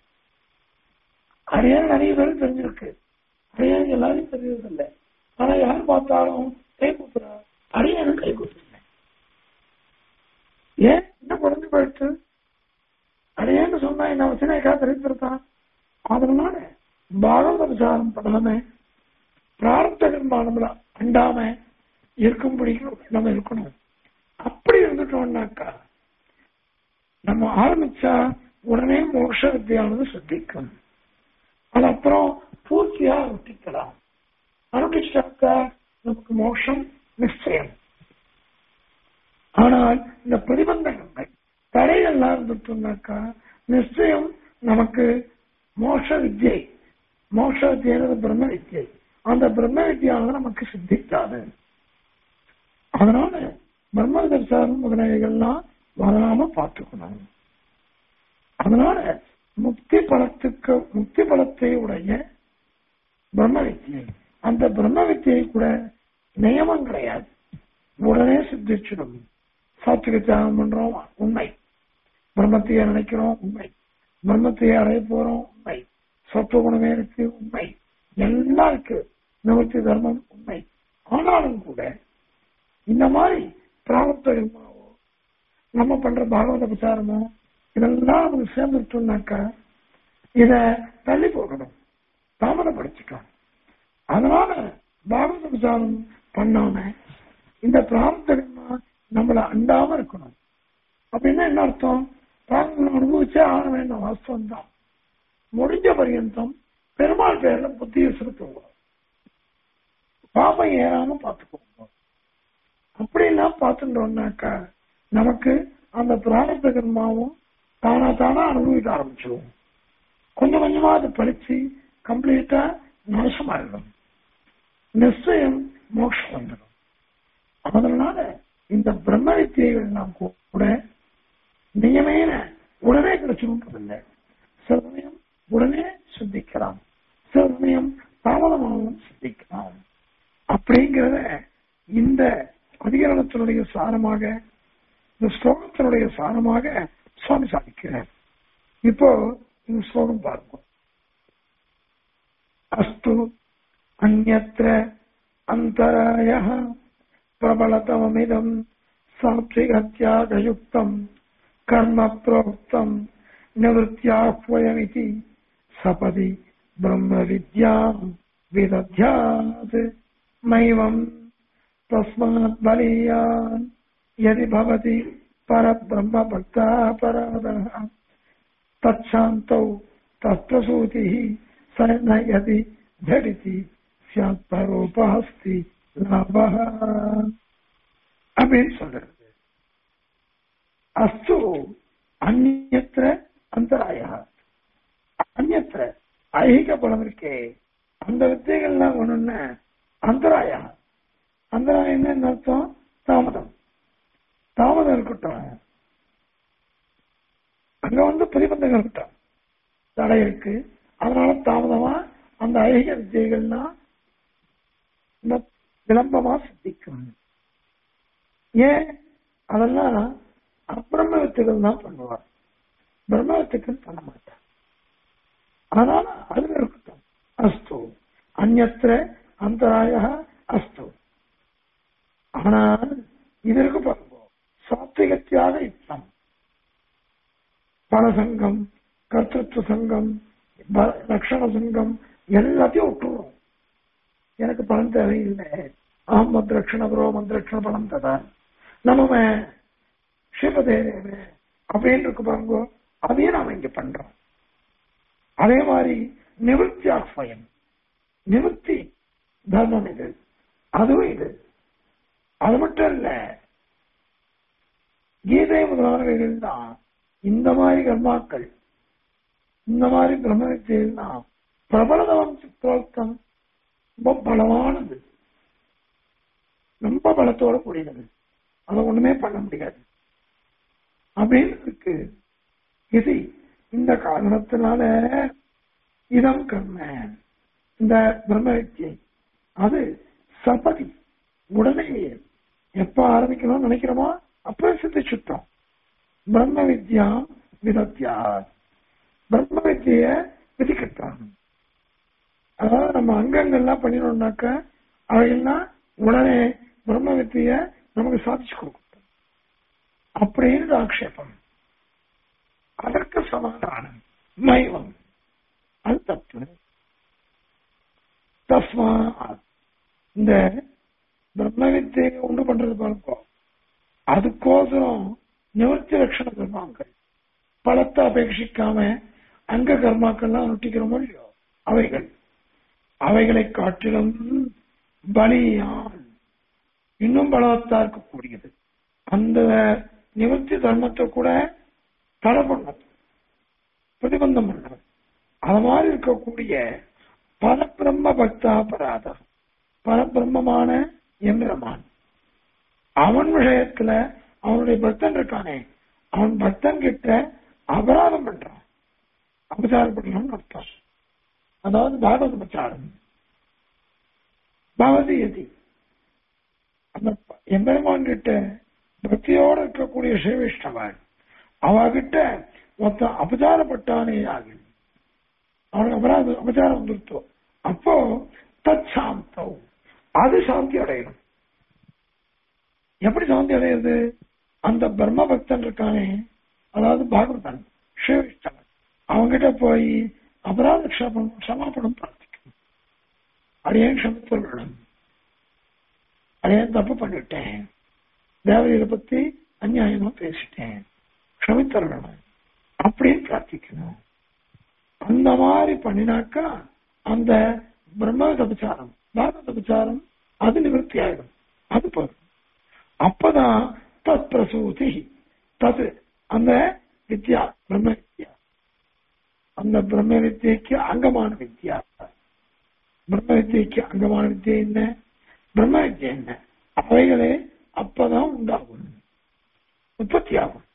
அடியேன் நிறைய பேருக்கு தெரிஞ்சிருக்கு அடியேன் எல்லாரையும் தெரியறது இல்லை ஆனா யார் பார்த்தாலும் கை கூப்பிடுறா அடியேனும் கை கூப்பிடுறேன் ஏன் என்ன குறைஞ்சு போயிடுச்சு அடியேன்னு சொன்னா என்ன வச்சுனா எக்கா தெரிஞ்சிருக்கான் அதனால பாகவத விசாரம் பண்ணாம பிரார்த்த கர்மானம்ல அண்டாம இருக்கும்படி நம்ம இருக்கணும் அப்படி இருந்துட்டோம்னாக்கா நம்ம ஆரம்பிச்சா உடனே மோட்ச வித்தியானது சித்திக்கும் அது அப்புறம் பூர்த்தியா அனுஷ்டிக்கலாம் அனுஷ்டிச்சாக்கா நமக்கு மோட்சம் நிச்சயம் ஆனால் இந்த பிரதிபந்தகங்கள் தடைகள்லாம் இருந்துட்டோம்னாக்கா நிச்சயம் நமக்கு மோட்ச வித்யை மோட்ச வித்யானது பிரம்ம வித்யை அந்த பிரம்ம வித்யானது நமக்கு சித்திக்காது அதனால பிரம்ம தரிசனம் முதலாளிகள்லாம் வராம பார்த்துக்கணும் அதனால முக்தி பலத்துக்கு முக்தி பலத்தை உடைய பிரம்ம வித்தியை அந்த பிரம்ம வித்தியை கூட நியமம் கிடையாது உடனே சித்திச்சிடும் சாத்விக தியாகம் பண்றோம் உண்மை பிரம்மத்தையே நினைக்கிறோம் உண்மை பிரம்மத்தையே அடைய போறோம் உண்மை சத்துவ குணமே இருக்கு உண்மை எல்லாம் இருக்கு நிவர்த்தி தர்மம் உண்மை ஆனாலும் கூட இந்த மாதிரி பிராரப்த கர்மாவோ நம்ம பண்ற பாகவத பிரச்சாரமோ இதெல்லாம் நமக்கு சேர்ந்துட்டோம்னாக்கா இத தள்ளி போடணும் தாமதப்படுத்திட்டோம் அதனால பாகவத பிரச்சாரம் பண்ணாம இந்த பிராரப்த கர்மா நம்மள அண்டாம இருக்கணும் அப்படின்னா என்ன அர்த்தம் பாகங்கள் அனுபவிச்சே ஆக வேண்டும் வாஸ்தவம் தான் முடிஞ்ச பரியந்தம் பெருமாள் பேர்ல புத்தியை செலுத்துவோம் பாபம் ஏறாம பார்த்துக்கோங்க அப்படிலாம் பார்த்துட்டோம்னாக்கா நமக்கு அந்த பிராரப்த கர்மாவும் தானா தானா அனுபவிக்க ஆரம்பிச்சிருவோம் கொஞ்சம் கொஞ்சமா அதை படிச்சு கம்ப்ளீட்டா நாசமாயிடும் நிச்சயம் மோட்சம் வந்துடும் அதனால இந்த பிரம்ம வித்தியைகள் நாம் கூட நியமேன உடனே கிடைச்சிருன்றதில்லை சில சமயம் உடனே சிந்திக்கலாம் சில சமயம் தாமதமாகவும் சிந்திக்கலாம் அப்படிங்கிறத இந்த அதிகரணத்தினுடைய சாரமாக இந்த ஸ்லோகத்தினுடைய சாரமாக சுவாமி சாதிக்கிறார் இப்போ இந்த ஸ்லோகம் பார்ப்போம் அஸ்து அந்நத்திர அந்தராய பிரபலதமமிதம் சாத்விகத்யாகயுக்தம் கர்ம புரோக்தம் நிவத்தியாஹ்வயமிதி சபதி பிரம்ம வித்யாம் விதத்யாத் மைவம் தஸ்மாத் பலியான் यदि भवति परब्रह्म भक्ता परादः तच्छान्तौ तत्प्रसूतिः स न यदि झटिति स्यात् परोपहस्ति லாபः அப்படின்னு சொல்றது அஸ்து அந்நியத்திர அந்தராய அந்நியத்திர ஐகிக பலம் இருக்கே அந்த வித்தைகள்லாம் ஒண்ணுன்னு அந்தராய அந்தராயம் என்ன அர்த்தம் தாமதம் தாமதம் இருக்கட்டும் அங்க வந்து பிரதிபந்தங்கள் இருக்கட்டும் தடை இருக்கு அதனால தாமதமா அந்த ஐகிக வித்தியைகள்னா இந்த விளம்பமா சித்திக்கும் ஏன் அதெல்லாம் அப்பிரம வித்துகள் தான் பண்ணுவார் பிரம்ம வித்துக்கள் பண்ண மாட்டார் அதனால அது இருக்கட்டும் அஸ்து அந்நத்திர அந்தராய அஸ்து ஆனால் இதற்கு பாருங்க சாத்விகத்தியாக யுத்தம் பலசங்கம் கர்த்தத்துவ சங்கம் ப- லட்சண சங்கம் எல்லாத்தையும் விட்டுருவோம் எனக்கு பணம் தேவையில்லை ஆம் மந்திரக்ஷண புரோ மந்திரக்ஷண பணம் ததா நம்ம சிவதேவே அப்படின்னு இருக்கு பாருங்க அதையும் நாம இங்க பண்றோம் அதே மாதிரி நிவர்த்தி ஆஸ்வயம் நிவர்த்தி தர்மம் இது அதுவும் இது அது மட்டும் இல்ல கீதை முதலானவைகள் தான் இந்த மாதிரி கர்மாக்கள் இந்த மாதிரி பிரம்ம வித்தியில் தான் பிரபலதவம் சித்திரோக்தம் ரொம்ப பலமானது ரொம்ப பலத்தோட கூடியது அதை ஒண்ணுமே பண்ண முடியாது அப்படின்னு இருக்கு இது இந்த காரணத்தினால இதம் கர்ம இந்த பிரம்ம வித்தியை அது சபதி உடனே எப்ப ஆரம்பிக்கணும்னு நினைக்கிறோமோ அப்ப சித்திச்சுட்டோம் பிரம்ம வித்யா விதத்யா பிரம்ம வித்திய விதிக்கட்டான் அதாவது நம்ம அங்கங்கள்லாம் பண்ணினோம்னாக்க அவையெல்லாம் உடனே பிரம்ம வித்திய நமக்கு சாதிச்சு கொடுக்கும் அப்படின்னு ஆக்ஷேபம் அதற்கு சமாதானம் மைவம் அது தப்பு தஸ்மா இந்த பிரம்ம வித்தியை உண்டு பண்றது பாருங்க அதுக்கோசரம் நிவர்த்தி லட்சண கர்மாக்கள் பலத்தை அபேட்சிக்காம அங்க கர்மாக்கள்லாம் நொட்டிக்கிறோமோ இல்லையோ அவைகள் அவைகளை காட்டிலும் பலியான் இன்னும் பலவத்தா இருக்கக்கூடியது அந்த நிவர்த்தி தர்மத்தை கூட தடை பண்ணது பிரதிபந்தம் பண்ணது அது மாதிரி இருக்கக்கூடிய பரபிரம்ம பக்தா பராதம் பரபிரம்மமான எம்பிரமான் அவன் விஷயத்துல அவனுடைய பக்தன் இருக்கானே அவன் பக்தன் கிட்ட அபராதம் பண்றான் அபச்சாரம் பண்றான்னு அர்த்தம் அதாவது பாகவத பிரச்சாரம் பகவதி எதி அந்த எம்பெருமான் கிட்ட பக்தியோட இருக்கக்கூடிய சிவவிஷ்ணவன் அவகிட்ட மொத்த அபச்சாரப்பட்டானே ஆகி அவனுக்கு அபராதம் அபச்சாரம் வந்துருத்தோம் அப்போ தத் சாந்தம் அது சாந்தி அடையணும் எப்படி சாந்தி அடையுது அந்த பிரம்ம பக்தன் இருக்கானே அதாவது பாகவதன் சிவவிஷ்ணவன் அவங்கிட்ட போய் அபராத க்ஷமம் சமாபனம் பிரார்த்திக்கணும் அடையன் க்ஷமித்தவர்களும் அடையன் தப்பு பண்ணிட்டேன் தேவதையை பத்தி அநியாயமா பேசிட்டேன் க்ஷமித்தவர்களும் அப்படின்னு பிரார்த்திக்கணும் அந்த மாதிரி பண்ணினாக்கா அந்த பிரம்ம தபச்சாரம் பாகவத தபச்சாரம் அது நிவர்த்தி ஆயிடும் அது போதும் அப்பதான் தத் பிரசூதி தத் அந்த வித்யா பிரம்ம வித்யா அந்த பிரம்ம வித்தியைக்கு அங்கமான வித்யா பிரம்ம வித்தியைக்கு அங்கமான வித்தியை என்ன பிரம்ம வித்யா என்ன அவைகளே அப்பதான் உண்டாகும் உற்பத்தி ஆகும்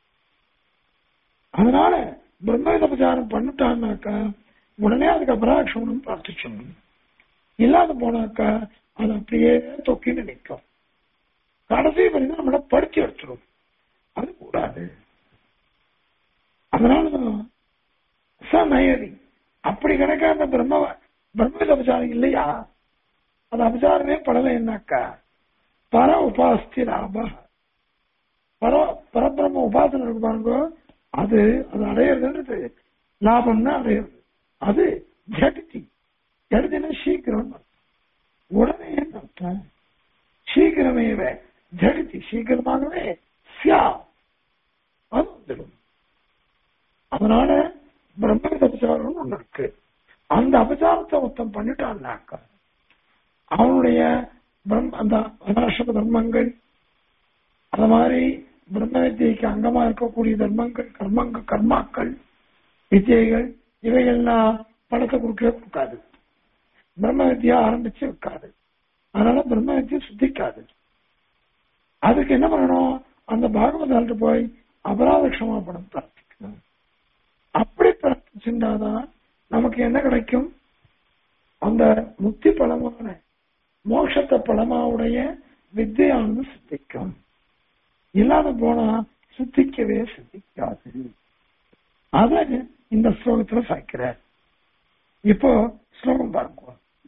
அதனால பிரம்ம உபச்சாரம் பண்ணிட்டான்னாக்கா உடனே அதுக்கு அபராட்சமனம் பிரார்த்திச்சிடணும் இல்லாத போனாக்கா அது அப்படியே தொக்கின்னு நிற்கும் கடைசி வரைக்கும் நம்மள படுத்தி எடுத்துரும் அது கூடாது அதனாலதான் ச நயதி அப்படி கிடக்க அந்த பிரம்ம பிரம்ம அபச்சாரம் இல்லையா அது அபச்சாரமே படலைன்னாக்கா பர உபாஸ்தி லாப பர பரபிரம்ம உபாசனை இருக்கு பாருங்க அது அது அடையிறதுன்றது லாபம்னா அடையிறது அது ஜடிதி ஜடிதினா சீக்கிரம் உடனே என்ன அர்த்தம் சீக்கிரமேவே ஜடிதி சீக்கிரமாகவே சியா அது வந்துடும் அதனால பிரம்மவித அபச்சாரம் ஒண்ணு இருக்கு அந்த அபச்சாரத்தை ஒருத்தன் பண்ணிட்டான்னாக்கா அவனுடைய பிரம் அந்த அனாசப தர்மங்கள் அது மாதிரி பிரம்ம வித்தியைக்கு அங்கமா இருக்கக்கூடிய தர்மங்கள் கர்மங்கள் கர்மாக்கள் வித்தியைகள் இவையெல்லாம் பணத்தை கொடுக்கவே கொடுக்காது பிரம்ம வித்தியா ஆரம்பிச்சு வைக்காது அதனால பிரம்ம வித்தியை சுத்திக்காது அதுக்கு என்ன பண்ணணும் அந்த பாகவதால்கிட்ட போய் அபராத க்ஷமாபணம் பிரார்த்திக்கணும் அப்படி பிரார்த்திச்சுட்டாதான் நமக்கு என்ன கிடைக்கும் அந்த முக்தி பலமான மோட்சத்தை பலமாவுடைய வித்தியானது சித்திக்கும் இல்லாத போனா சித்திக்கவே சித்திக்காது அத இந்த ஸ்லோகத்துல சாய்க்கிற இப்போ ஸ்லோகம் பாருங்க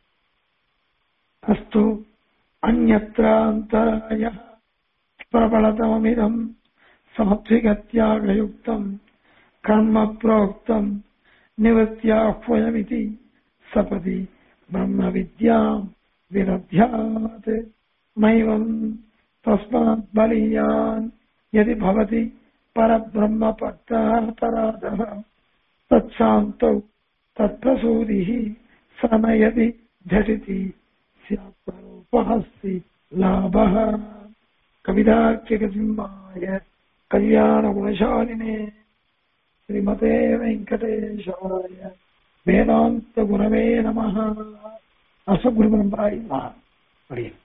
அஸ்து அந்நத்திராந்தராய பிரபலதமிதம் சமத்விகத்யாகயுக்தம் கர்ம புரோக்தம் நிவத்தியாஹ்வயமிதி சபதி பிரம்ம வித்யாம் विरध्यात् मैवम् तस्मात् बलीयान् यदि भवति परब्रह्मपट्टापराधः तत्शान्तौ तत्प्रसूदिः स न यदि झटिति स्यात्परोपहस्ति लाभः कविदार्किकसिंहाय कल्याणगुणशालिने श्रीमते वेङ्कटेशाय वेदान्तगुरवे नमः அசகுரு பரம்பராய் அப்படியே